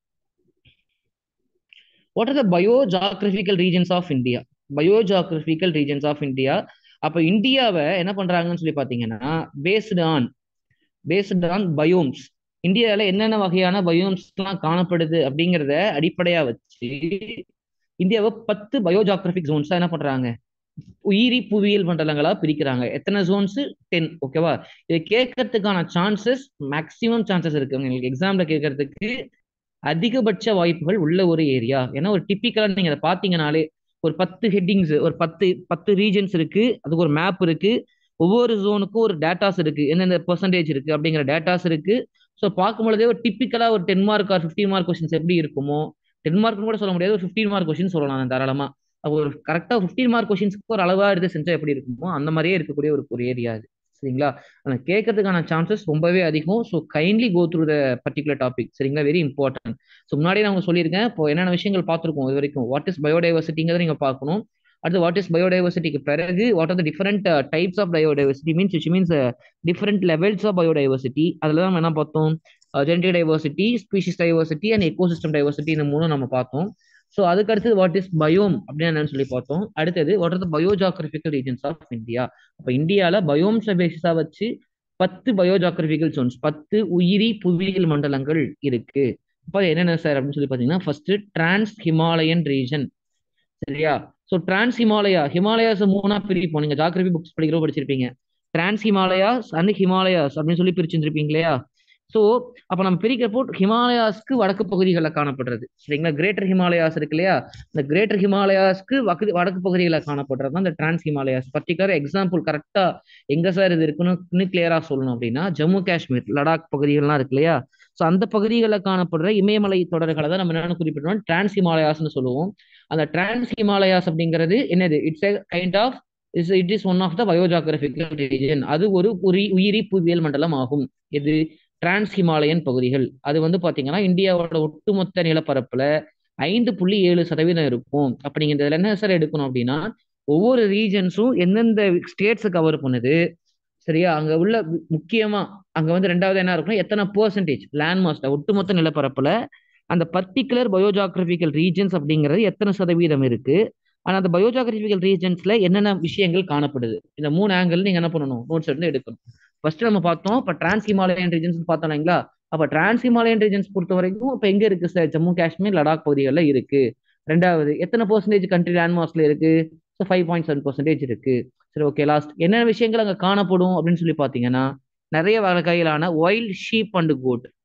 what are the biogeographical regions of India biogeographical regions of India அப்ப இந்தியாவை என்ன பண்றாங்கன்னு சொல்லி பாத்தீங்கன்னா based on based on biomes இந்தியாவில் என்னென்ன வகையான பயோம்ஸ்லாம் காணப்படுது அப்படிங்கிறத அடிப்படையா வச்சு இந்தியாவை பத்து பயோஜாகிரபிக் ஜோன்ஸா என்ன பண்றாங்க உயிரி புவியியல் மண்டலங்களா பிரிக்கிறாங்க எத்தனை ஜோன்ஸ் டென் ஓகேவா இதை கேட்கறதுக்கான சான்சஸ் மேக்சிமம் சான்சஸ் இருக்கு உங்களுக்கு எக்ஸாம்ல கேட்கறதுக்கு அதிகபட்ச வாய்ப்புகள் உள்ள ஒரு ஏரியா ஏன்னா ஒரு டிப்பிக்கலா நீங்க அதை பாத்தீங்கனாலே ஒரு பத்து ஹெட்டிங்ஸ் ஒரு பத்து பத்து ரீஜன்ஸ் இருக்கு அதுக்கு ஒரு மேப் இருக்கு ஒவ்வொரு ஜோனுக்கும் ஒரு டேட்டாஸ் இருக்கு எந்தெந்த பெர்சன்டேஜ் இருக்கு அப்படிங்கிற டேட்டாஸ் இருக்கு ஸோ பார்க்கும்பொழுதே ஒரு டிப்பிக்கலா ஒரு ten mark or fifteen mark questions எப்படி இருக்குமோ டென் மார்க்னு கூட சொல்ல முடியாது ஒரு ஃபிஃப்டின் மார்க் கொஸ்டின் சொல்லலாம் தாராளமா ஒரு கரெக்டா ஃபிஃப்டின் மார்க் கொஸ்டின்ஸ்க்கு ஒரு அளவா எடுத்து செஞ்சா எப்படி இருக்குமோ அந்த மாதிரியே இருக்கக்கூடிய ஒரு ஒரு ஏரியா அது சரிங்களா ஆனால் கேட்கறதுக்கான சான்சஸ் ரொம்பவே அதிகம் so kindly go through the particular topic சரிங்களா வெரி இம்பார்ட்டன்ட் ஸோ முன்னாடியே நான் சொல்லியிருக்கேன் இப்போ என்னென்ன விஷயங்கள் பார்த்துருக்கோம் இது வரைக்கும் வாட் இஸ் பயோடைவர்சிட்டிங்கிறத நீங்க பார்க்கணும் அடுத்து வாட் இஸ் பயோடைவர்சிட்டிக்கு பிறகு what are the different types of biodiversity means which means different levels of biodiversity அதில் தான் என்ன பார்த்தோம் genetic diversity species diversity and ecosystem diversity இந்த மூணும் நம்ம பார்த்தோம் ஸோ அதுக்கு அடுத்தது வாட் இஸ் பயோம் அப்படின்னு என்னன்னு சொல்லி பார்த்தோம் அடுத்தது what are the biogeographical regions of India அப்போ இந்தியாவில் பயோம்ஸை பேசிஸாக வச்சு பத்து பயோஜாகிரபிக்கல் ஜோன்ஸ் பத்து உயிரி புவியியல் மண்டலங்கள் இருக்கு இப்போ என்னென்ன சார் அப்படின்னு சொல்லி பார்த்தீங்கன்னா ஃபர்ஸ்ட் டிரான்ஸ் ஹிமாலயன் ரீஜன் சரியா ஸோ டிரான்ஸ் ஹிமாலயா ஹிமாலயாஸ் மூணா பிரிப்போம் நீங்க ஜாகிரபி புக்ஸ் படிக்கிறோம் படிச்சிருப்பீங்க டிரான்ஸ் ஹிமாலயாஸ் அண்ட் ஹிமாலயாஸ் அப்படின்னு சொல்லி பிரிச்சிருப்பீங்க இல்லையா ஸோ அப்போ நம்ம பிரிக்கிறப்போ ஹிமாலயாஸ்க்கு வடக்கு பகுதிகளில் காணப்படுறது சரிங்களா கிரேட்டர் ஹிமாலயாஸ் இருக்கு இல்லையா இந்த கிரேட்டர் ஹிமாலயாஸ்க்கு வக்கு வடக்கு பகுதிகளில் காணப்படுறது தான் இந்த டிரான்ஸ் ஹிமாலயாஸ் பர்டிகுலர் எக்ஸாம்பிள் கரெக்டா எங்க சார் இது இருக்குன்னு கிளியரா சொல்லணும் அப்படின்னா ஜம்மு காஷ்மீர் லடாக் பகுதிகள்லாம் இருக்கு இல்லையா ஸோ அந்த பகுதிகளில் காணப்படுற இமயமலை தொடர்களை தான் நம்ம என்னென்னு குறிப்பிட்டோம் டிரான்ஸ் ஹிமாலயாஸ்னு சொல்லுவோம் அந்த டிரான்ஸ் ஹிமாலயாஸ் அப்படிங்கிறது என்னது it's a kind of is it is one of the biogeographical region அது ஒரு உயிரி புவியியல் மண்டலம் ஆகும் இது டிரான்ஸ் ஹிமாலயன் பகுதிகள் அது வந்து பாத்தீங்கன்னா இந்தியாவோட ஒட்டுமொத்த நிலப்பரப்புல ஐந்து புள்ளி ஏழு சதவீதம் இருக்கும் அப்ப நீங்க இந்த என்ன சார் எடுக்கணும் அப்படின்னா ஒவ்வொரு ரீஜன்ஸும் எந்தெந்த ஸ்டேட்ஸ் கவர் பண்ணுது சரியா அங்க உள்ள முக்கியமா அங்க வந்து ரெண்டாவது என்ன இருக்கும் எத்தனை பெர்சன்டேஜ் லேண்ட் மாஸ்ல ஒட்டுமொத்த நிலப்பரப்புல அந்த பர்டிகுலர் பயோஜாகிரபிக்கல் ரீஜன்ஸ் அப்படிங்கிறது எத்தனை சதவீதம் இருக்கு ஆனா அந்த பயோஜாகிரபிக்கல் ரீஜன்ஸ்ல என்னென்ன விஷயங்கள் காணப்படுது இந்த மூணு ஆங்கிள் நீங்க என்ன பண்ணணும் நோட்ஸ் எடுத்து எடுக்கணும் ஃபர்ஸ்ட் நம்ம பார்த்தோம் இப்போ டிரான்ஸ் ஹிமாலயன் ரீஜன்ஸ் பார்த்தோம் இல்லைங்களா அப்ப டிரான்ஸ் ஹிமாலயன் ரீஜன்ஸ் பொறுத்த வரைக்கும் இப்போ எங்க இருக்கு சார் ஜம்மு காஷ்மீர் லடாக் பகுதிகளில் இருக்கு ரெண்டாவது எத்தனை பர்சன்டேஜ் கண்ட்ரி லேண்ட்மார்க்ஸ்ல இருக்கு so five point seven percentage இருக்கு சரி ஓகே லாஸ்ட் என்னென்ன விஷயங்கள் அங்கே காணப்படும் அப்படின்னு சொல்லி பார்த்தீங்கன்னா நிறைய வகையிலான ஒயில்ட் ஷீப் அண்ட் கோட்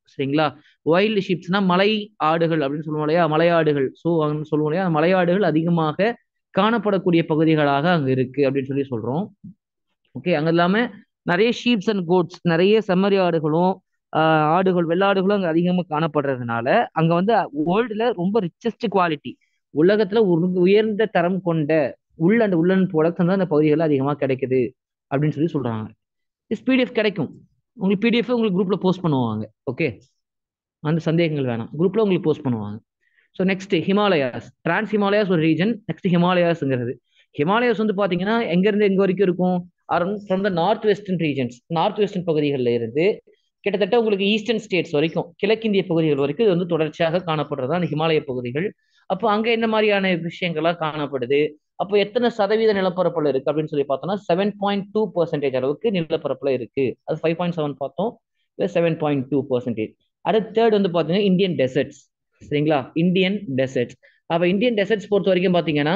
சரிங்களா வைல்டு ஷிப்ஸ்னா மலை ஆடுகள் அப்படின்னு சொல்லுவோம் இல்லையா மலையாடுகள் ஸோ சொல்லுவோம் இல்லையா மலையாடுகள் அதிகமாக காணப்படக்கூடிய பகுதிகளாக அங்க இருக்கு அப்படின்னு சொல்லி சொல்றோம் ஓகே அங்க இல்லாம நிறைய ஷீப்ஸ் அண்ட் கோட்ஸ் நிறைய செம்மறி ஆடுகளும் ஆஹ் ஆடுகள் வெள்ளாடுகளும் அங்க அதிகமா காணப்படுறதுனால அங்க வந்து வேர்ல்டுல ரொம்ப ரிச்சஸ்ட் குவாலிட்டி உலகத்துல ஒரு உயர்ந்த தரம் கொண்ட உள்ள அந்த உள்ளன் ப்ராடக்ட்ஸ் வந்து அந்த பகுதிகளில் அதிகமா கிடைக்குது அப்படின்னு சொல்லி சொல்றாங்க பிடிஎஃப் கிடைக்கும் உங்களுக்கு பிடிஎஃப் உங்களுக்கு குரூப்ல போஸ்ட் பண்ணுவாங்க ஓகே அந்த சந்தேகங்கள் வேணாம் குரூப்ல உங்களுக்கு போஸ்ட் பண்ணுவாங்க so next Himalayas trans Himalayas ஒரு ரீஜன் நெக்ஸ்ட் ஹிமாலயாஸ்ங்கிறது ஹிமாலயாஸ் வந்து பாத்தீங்கன்னா எங்க இருந்து எங்க வரைக்கும் இருக்கும் around from the north western regions north western பகுதிகளில் இருந்து கிட்டத்தட்ட உங்களுக்கு ஈஸ்டர்ன் ஸ்டேட்ஸ் வரைக்கும் கிழக்கிந்திய பகுதிகள் வரைக்கும் இது வந்து தொடர்ச்சியாக காணப்படுறது அந்த ஹிமாலய பகுதிகள் அப்போ அங்க என்ன மாதிரியான விஷயங்கள்லாம் காணப்படுது அப்போ எத்தனை சதவீத நிலப்பரப்புல இருக்கு அப்படின்னு சொல்லி பார்த்தோம்னா செவன் பாயிண்ட் டூ பர்சன்டேஜ் அளவுக்கு நிலப்பரப்புல இருக்கு அது ஃபைவ் பாயிண்ட் செவன் பார்த்தோம் செவன் பாயிண்ட் டூ பர்சன்டேஜ் அடுத்து தேர்ட் வந்து பாத்தீங்கன்னா இந்தியன் டெசர்ட்ஸ் சரிங்களா இந்தியன் டெசர்ட்ஸ் அப்ப இந்தியன் டெசர்ட்ஸ் பொறுத்த வரைக்கும் பாத்தீங்கன்னா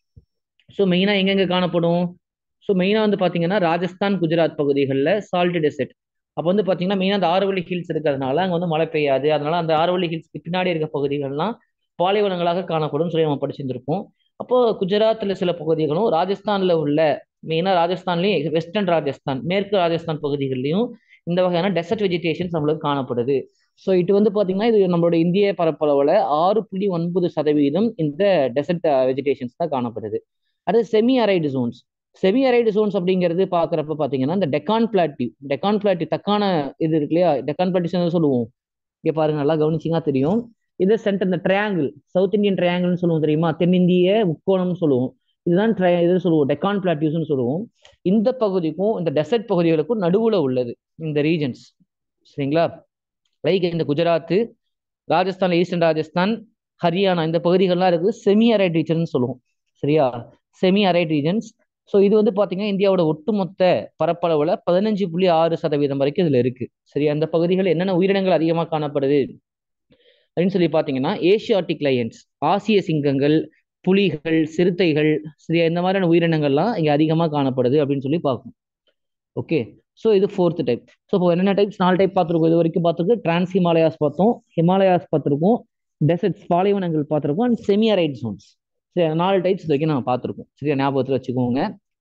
ஸோ மெயினா எங்கெங்க காணப்படும் ஸோ மெயினா வந்து பாத்தீங்கன்னா ராஜஸ்தான் குஜராத் பகுதிகளில் சால்ட் டெசர்ட் அப்போ வந்து பாத்தீங்கன்னா மெயினா அந்த ஆறுவழி ஹில்ஸ் இருக்கிறதுனால அங்க வந்து மழை பெய்யாது அதனால அந்த ஆறுவழி ஹில்ஸ்க்கு பின்னாடி இருக்க பகுதிகள்லாம் பாலைவனங்களாக காணப்படும் சொல்லி நம்ம படிச்சிருந்திருப்போம் அப்போ குஜராத்ல சில பகுதிகளும் ராஜஸ்தான்ல உள்ள மெயினா ராஜஸ்தான்லயும் வெஸ்டர்ன் ராஜஸ்தான் மேற்கு ராஜஸ்தான் பகுதிகளிலையும் இந்த வகையான டெசர்ட் வெஜிடேஷன்ஸ் நம்மளுக்கு காணப்படுது ஸோ இது வந்து பாத்தீங்கன்னா இது நம்மளோட இந்திய பரப்பளவுல ஆறு புள்ளி ஒன்பது சதவீதம் இந்த டெசர்ட் வெஜிடேஷன்ஸ் தான் காணப்படுது அடுத்து semi arid zones semi arid zones அப்படிங்கிறது பாக்குறப்ப பாத்தீங்கன்னா இந்த டெக்கான் பிளாட்டிவ் டெக்கான் பிளாட்டிவ் தக்கான இது இருக்கு இல்லையா டெக்கான் பிளாட்டிவ் சொல்லுவோம் இங்க பாருங்க நல்லா கவனிச்சிங்கன்னா தெரியும் இது சென்டர் இந்த ட்ரையாங்கிள் சவுத் இந்தியன் ட்ரையாங்கிள்னு சொல்லுவோம் தெரியுமா தென்னிந்திய முக்கோணம்னு சொல்லுவோம் இதுதான் ட்ரை இது சொல்லுவோம் டெக்கான் பிளாட்டியூஸ்னு சொல்லுவோம் இந்த பகுதிக்கும் இந்த டெசர்ட் பகுதிகளுக்கும் நடுவுல உள்ளது இந்த ரீஜன்ஸ் சரிங்களா லைக் இந்த குஜராத் ராஜஸ்தான் ஈஸ்டர்ன் ராஜஸ்தான் ஹரியானா இந்த பகுதிகள்லாம் இருக்குது செமி அரைட் ரீஜன் சொல்லுவோம் சரியா செமி அரைட் ரீஜன்ஸ் ஸோ இது வந்து பார்த்தீங்கன்னா இந்தியாவோட ஒட்டுமொத்த பரப்பளவுல பதினஞ்சு புள்ளி ஆறு சதவீதம் வரைக்கும் இதுல இருக்கு சரி அந்த பகுதிகள் என்னென்ன உயிரினங்கள் அதிகமாக காணப்படுது அப்படின்னு சொல்லி பார்த்தீங்கன்னா ஏஷியாட்டிக் லயன்ஸ் ஆசிய சிங்கங்கள் புலிகள் சிறுத்தைகள் சரியா இந்த மாதிரியான உயிரினங்கள்லாம் இங்க அதிகமாக காணப்படுது அப்படின்னு சொல்லி பார்க்கணும் ஓகே ஸோ இது ஃபோர்த் டைப் ஸோ இப்போ என்னென்ன டைப்ஸ் நாலு டைப் பார்த்துருக்கோம் இது வரைக்கும் பார்த்துருக்கு டிரான்ஸ் ஹிமாலயாஸ் பார்த்தோம் ஹிமாலயாஸ் பார்த்துருக்கோம் டெசர்ட்ஸ் பாலைவனங்கள் பார்த்துருக்கோம் அண்ட் செமி அரைட் ஜோன்ஸ் சரி நாலு டைப்ஸ் இது வரைக்கும் நம்ம பார்த்துருக்கோம் சரியா ஞாபகத்தில் வச்சுக்கோங்க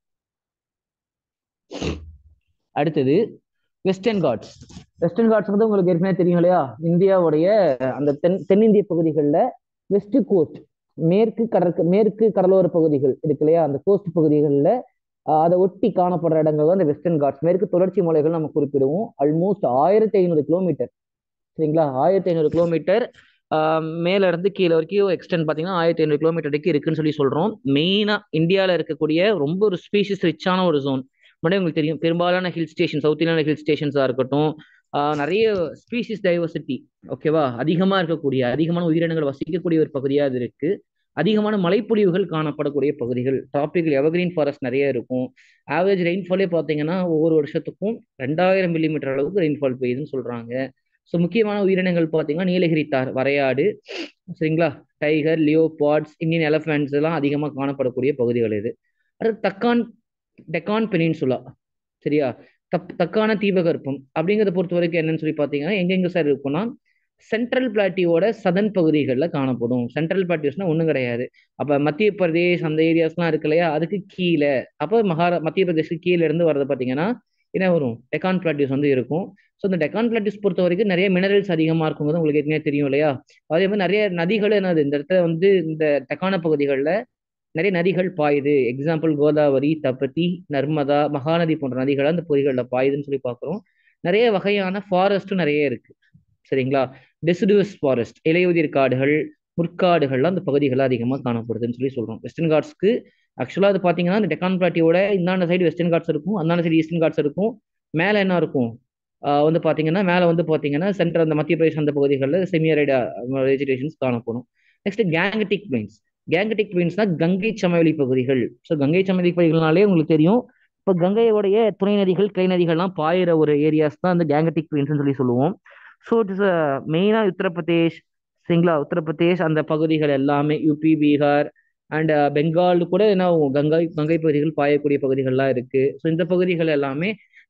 அடுத்தது வெஸ்டர்ன் காட்ஸ் வெஸ்டர்ன் காட்ஸ் வந்து உங்களுக்கு ஏற்கனவே தெரியும் இல்லையா இந்தியாவுடைய அந்த தென் தென்னிந்திய பகுதிகளில் வெஸ்ட் கோஸ்ட் மேற்கு கடற்கு மேற்கு கடலோர பகுதிகள் இருக்கு இல்லையா அந்த கோஸ்ட் பகுதிகளில் அதை ஒட்டி காணப்படுற இடங்கள் தான் இந்த வெஸ்டர்ன் காட்ஸ் மேற்கு தொடர்ச்சி மலைகள் நம்ம குறிப்பிடுவோம் ஆல்மோஸ்ட் ஆயிரத்தி ஐநூறு கிலோமீட்டர் சரிங்களா ஆயிரத்தி ஐநூறு கிலோமீட்டர் மேல இருந்து கீழே வரைக்கும் எக்ஸ்டென்ட் பார்த்தீங்கன்னா ஆயிரத்தி ஐநூறு கிலோமீட்டர் வரைக்கும் இருக்குன்னு சொல்லி சொல்றோம் மெயினா இந்தியாவில் இருக்கக்கூடிய ரொம்ப ஒரு ஸ்பீஷிஸ் ரிச்சான ஒரு ஜோன் முன்னாடி உங்களுக்கு தெரியும் பெரும்பாலான ஹில் ஸ்டேஷன் சவுத் இந்தியான ஹில் ஸ்டேஷன்ஸாக இருக்கட்டும் நிறைய ஸ்பீஷிஸ் டைவர்சிட்டி ஓகேவா அதிகமாக இருக்கக்கூடிய அதிகமான உயிரினங்கள் வசிக்கக்கூடிய ஒரு பகுதியாக அது இருக்கு அதிகமான மழைப்பொழிவுகள் காணப்படக்கூடிய பகுதிகள் டாபிக்கல் எவர்கிரீன் ஃபாரஸ்ட் நிறைய இருக்கும் ஆவரேஜ் ரெயின்ஃபாலே பார்த்தீங்கன்னா ஒவ்வொரு வருஷத்துக்கும் ரெண்டாயிரம் மில்லிமீட்டர் அளவுக்கு ரெயின்ஃபால் பெய்யுதுன்னு சொல்றாங்க ஸோ முக்கியமான உயிரினங்கள் பார்த்தீங்கன்னா நீலகிரி தார் வரையாடு சரிங்களா டைகர் லியோபாட்ஸ் இந்தியன் எலஃபென்ட்ஸ் எல்லாம் அதிகமாக காணப்படக்கூடிய பகுதிகள் இது அடுத்து தக்கான் டெக்கான் பெனின்சுலா சரியா தப் தக்கான தீபகற்பம் அப்படிங்கிறத பொறுத்த வரைக்கும் என்னன்னு சொல்லி பார்த்தீங்கன்னா எங்கெங்க சார் இருக்கும்னா சென்ட்ரல் பிளாட்டியோட சதன் பகுதிகளில் காணப்படும் சென்ட்ரல் பிளாட்டியோஸ்னா ஒன்றும் கிடையாது அப்போ மத்திய பிரதேஷ் அந்த ஏரியாஸ்லாம் இருக்கு இல்லையா அதுக்கு கீழே அப்போ மகாரா மத்திய பிரதேஷ்க்கு கீழே இருந்து வரது பார்த்தீங்கன்னா என்ன வரும் டெக்கான் பிளாட்டியூஸ் வந்து இருக்கும் ஸோ இந்த டெக்கான் பிளாட்டியூஸ் பொறுத்த வரைக்கும் நிறைய மினரல்ஸ் அதிகமாக இருக்குங்கிறது உங்களுக்கு ஏற்கனவே தெரியும் இல்லையா அதே மாதிரி நிறைய நதிகள் என்னது இந்த இடத்துல வந்து இந்த டெக்கான பகுதிகளில் நிறைய நதிகள் பாயுது எக்ஸாம்பிள் கோதாவரி தபதி நர்மதா மகாநதி போன்ற நதிகள் அந்த பகுதிகளில் பாயுதுன்னு சொல்லி பார்க்குறோம் நிறைய வகையான ஃபாரஸ்ட்டும் நிறைய இருக்கு சரிங்களா டெசிடுவஸ் ஃபாரஸ்ட் இலையுதிர் காடுகள் முற்காடுகள்லாம் அந்த பகுதிகளில் அதிகமாக காணப்படுதுன்னு சொல்லி சொல்றோம் வெஸ்டர்ன் காட்ஸ்க்கு ஆக்சுவலாக அது பார்த்தீங்கன்னா இந்த டெக்கான் பிளாட்டியோட இந்தாண்ட சைடு வெஸ்டர்ன் காட்ஸ் இருக்கும் அந்தாண்ட சைடு ஈஸ்டர்ன் காட்ஸ் இருக்கும் மேலே என்ன இருக்கும் வந்து பார்த்தீங்கன்னா மேலே வந்து பார்த்தீங்கன்னா சென்டர் அந்த மத்திய பிரதேஷ் அந்த பகுதிகளில் செமியரைட வெஜிடேஷன்ஸ் காணப்படும் நெக்ஸ்ட் கேங்கட்டிக் பிளைன்ஸ் கேங்கட்டிக் பிளைன்ஸ்னா கங்கை சமவெளி பகுதிகள் ஸோ கங்கை சமவெளி பகுதிகள்னாலே உங்களுக்கு தெரியும் இப்போ கங்கையோடைய துணை நதிகள் கை நதிகள்லாம் பாயிற ஒரு ஏரியாஸ் தான் அந்த கேங்கட்டிக் பிளைன்ஸ்னு சொல்லி சொல்லுவோம் ஸோ இட்ஸ் மெயினாக உத்தரப்பிரதேஷ் சரிங்களா உத்தரப்பிரதேஷ் அந்த பகுதிகள் எல்லாமே யூபி பீகார் அண்ட் பெங்கால் கூட என்ன கங்கை கங்கை பகுதிகள் பாயக்கூடிய பகுதிகள்லாம் இருக்கு ஸோ இந்த பகுதிகள் எல்லாமே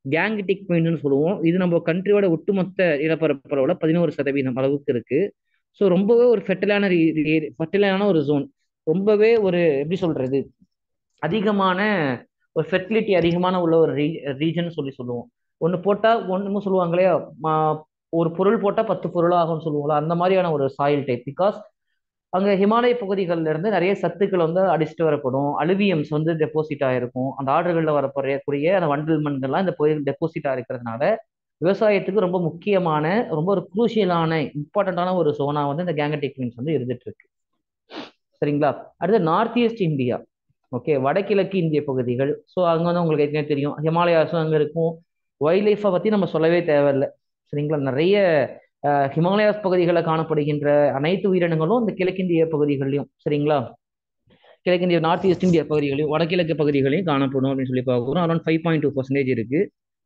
கேங்கடிக் பாயிண்ட்னு சொல்லுவோம் இது நம்ம கண்ட்ரியோட ஒட்டுமொத்த நிலப்பரப்பளவுல பதினோரு சதவீதம் அளவுக்கு இருக்கு ஸோ ரொம்பவே ஒரு ஃபெர்டிலான ஃபெர்டிலான ஒரு ஜோன் ரொம்பவே ஒரு எப்படி சொல்றது அதிகமான ஒரு ஃபெர்டிலிட்டி அதிகமான உள்ள ஒரு ரீ ரீஜன் சொல்லி சொல்லுவோம் ஒன்று போட்டால் ஒன்றுமோ சொல்லுவாங்க இல்லையா மா- ஒரு பொருள் போட்டால் பத்து பொருள் ஆகும்னு சொல்லுவோம்ல அந்த மாதிரியான ஒரு சாயில் டைப் பிகாஸ் அங்கே ஹிமாலய பகுதிகளில் இருந்து நிறைய சத்துக்கள் வந்து அடிச்சுட்டு வரப்படும் அலுவியம்ஸ் வந்து டெபாசிட் ஆயிருக்கும் அந்த ஆறுகளில் வரப்படக்கூடிய அந்த வண்டல் மண்கள்லாம் இந்த பகுதியில் டெபாசிட் ஆயிருக்கிறதுனால விவசாயத்துக்கு ரொம்ப முக்கியமான ரொம்ப ஒரு குரூஷியலான இம்பார்ட்டண்ட்டான ஒரு சோனா வந்து இந்த கேங்கடிக் மீன்ஸ் வந்து இருந்துட்டு இருக்கு சரிங்களா அடுத்து நார்த் ஈஸ்ட் இந்தியா ஓகே வடகிழக்கு இந்திய பகுதிகள் ஸோ அங்கே வந்து உங்களுக்கு ஏற்கனவே தெரியும் ஹிமாலயாஸும் அங்கே இருக்கும் வைல்ட் லைஃப்பை பற்றி நம்ம சொல்லவே தேவையில்லை சரிங்களா நிறைய அஹ், ஹிமாலயாஸ் பகுதிகளில் காணப்படுகின்ற அனைத்து உயிரினங்களும் இந்த கிழக்கிந்திய பகுதிகளிலும் சரிங்களா கிழக்கிந்திய நார்த் ஈஸ்ட் இந்திய பகுதிகளையும் வடகிழக்கு பகுதிகளையும் காணப்படும் அப்படின்னு சொல்லி பார்க்குறோம் around five point two percentage இருக்கு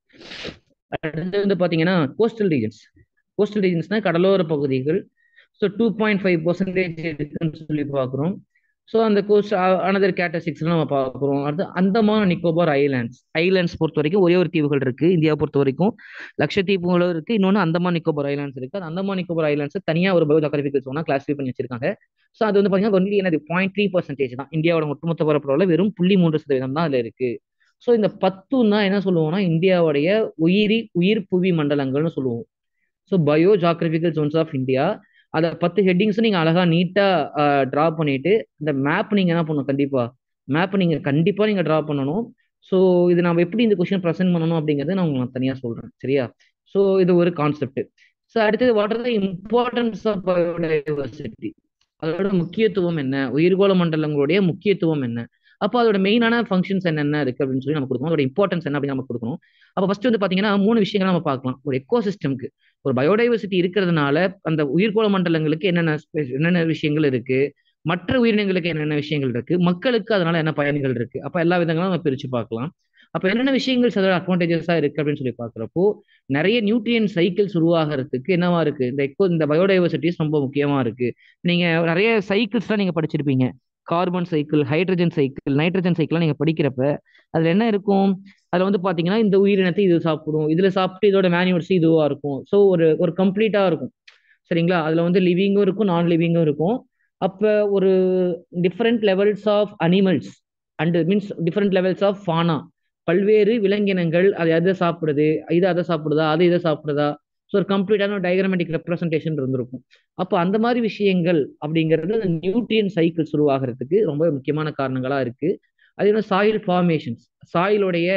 அடுத்து வந்து பார்த்தீங்கன்னா கோஸ்டல் ரீஜன்ஸ் கோஸ்டல் ரீஜன்ஸ்னா கடலோர பகுதிகள் so two point five percentage இருக்குன்னு சொல்லி பார்க்குறோம் ஸோ அந்த கோஸ்ட் அனதர் கேட்டசிக்ஸ்ல நம்ம பார்க்குறோம் அடுத்து அந்தமான் நிக்கோபார் ஐலாண்ட்ஸ் ஐலாண்ட்ஸ் பொறுத்த வரைக்கும் ஒரே ஒரு தீவுகள் இருக்கு இந்தியாவை பொறுத்த வரைக்கும் லட்சத்தீவுகளும் இருக்கு இன்னொன்று அந்தமான் நிக்கோபார் ஐலாண்ட்ஸ் இருக்கு அந்த அந்தமான் நிக்கோபார் ஐலாண்ட்ஸ் தனியாக ஒரு பயோஜாகிரபிக்கல் சோனா கிளாஸிஃபை பண்ணி வச்சிருக்காங்க ஸோ அது வந்து பார்த்தீங்கன்னா ஒன்லி என்னது பாயிண்ட் த்ரீ பர்சன்டேஜ் தான் இந்தியாவோட ஒட்டுமொத்த பரப்பளவில் வெறும் புள்ளி மூன்று சதவீதம் தான் அதில் இருக்கு ஸோ இந்த பத்தும் தான் என்ன சொல்லுவோம்னா இந்தியாவுடைய உயிரி உயிர் புவி மண்டலங்கள்னு சொல்லுவோம் so biogeographical zones of India அதை பத்து ஹெட்டிங்ஸும் நீங்கள் அழகா நீட்டாக ட்ரா பண்ணிட்டு இந்த மேப் நீங்கள் என்ன பண்ணணும் கண்டிப்பாக மேப் நீங்கள் கண்டிப்பாக நீங்கள் ட்ரா பண்ணணும் ஸோ இது நம்ம எப்படி இந்த கொஸ்டின் ப்ரெசென்ட் பண்ணணும் அப்படிங்கிறத நான் உங்களுக்கு தனியாக சொல்கிறேன் சரியா ஸோ இது ஒரு கான்செப்ட் ஸோ அடுத்தது what are the importance of biodiversity அதோட முக்கியத்துவம் என்ன உயிர்கோள மண்டலங்களுடைய முக்கியத்துவம் என்ன அப்போ அதோட மெயினான ஃபங்க்ஷன்ஸ் என்னென்ன இருக்கு அப்படின்னு சொல்லி நம்ம கொடுக்கணும் அதோட இம்பார்ட்டன்ஸ் என்ன அப்படின்னு நம்ம கொடுக்கணும் அப்போ ஃபர்ஸ்ட் வந்து பாத்தீங்கன்னா மூணு விஷயங்கள் நம்ம பார்க்கலாம் ஒரு எக்கோசிஸ்டம்க்கு ஒரு பயோடைவர்சிட்டி இருக்கிறதுனால அந்த உயிர்கோள மண்டலங்களுக்கு என்னென்ன ஸ்பெ- என்னென்ன விஷயங்கள் இருக்கு மற்ற உயிரினங்களுக்கு என்னென்ன விஷயங்கள் இருக்கு மக்களுக்கு அதனால என்ன பயன்கள் இருக்கு அப்ப எல்லா விதங்களும் நம்ம பிரிச்சு பார்க்கலாம் அப்ப என்னென்ன விஷயங்கள் அதோட அட்வான்டேஜஸா இருக்கு அப்படின்னு சொல்லி பார்க்குறப்போ நிறைய நியூட்ரியன் சைக்கிள்ஸ் உருவாகிறதுக்கு என்னவா இருக்கு இந்த எக்கோ இந்த பயோடைவர்சிட்டிஸ் ரொம்ப முக்கியமா இருக்கு நீங்க நிறைய சைக்கிள்ஸ்லாம் நீங்க படிச்சிருப்பீங்க carbon cycle hydrogen cycle nitrogen சைக்கிள்லாம் நீங்க படிக்கிறப்ப அதுல என்ன இருக்கும் அதுல வந்து பாத்தீங்கன்னா இந்த உயிரினத்தை இது சாப்பிடும் இதுல சாப்பிட்டு இதோட மேனுவல்ஸ் இதுவா இருக்கும் ஸோ ஒரு ஒரு கம்ப்ளீட்டா இருக்கும் சரிங்களா அதுல வந்து லிவிங்கும் இருக்கும் நான் லிவிங்கும் இருக்கும் அப்ப ஒரு different levels of animals and means different levels of fauna பல்வேறு விலங்கினங்கள் அது எதை சாப்பிடுது இது அதை சாப்பிடுதா அது இதை சாப்பிடுதா ஸோ ஒரு கம்ப்ளீட்டான டயக்ராமேட்டிக் ரெப்ரசன்டேஷன் இருந்திருக்கும் அப்போ அந்த மாதிரி விஷயங்கள் அப்படிங்கிறது அந்த நியூட்ரியன் சைக்கிள்ஸ் உருவாகிறதுக்கு ரொம்ப முக்கியமான காரணங்களா இருக்கு அதே மாதிரி சாயில் ஃபார்மேஷன்ஸ் சாயிலுடைய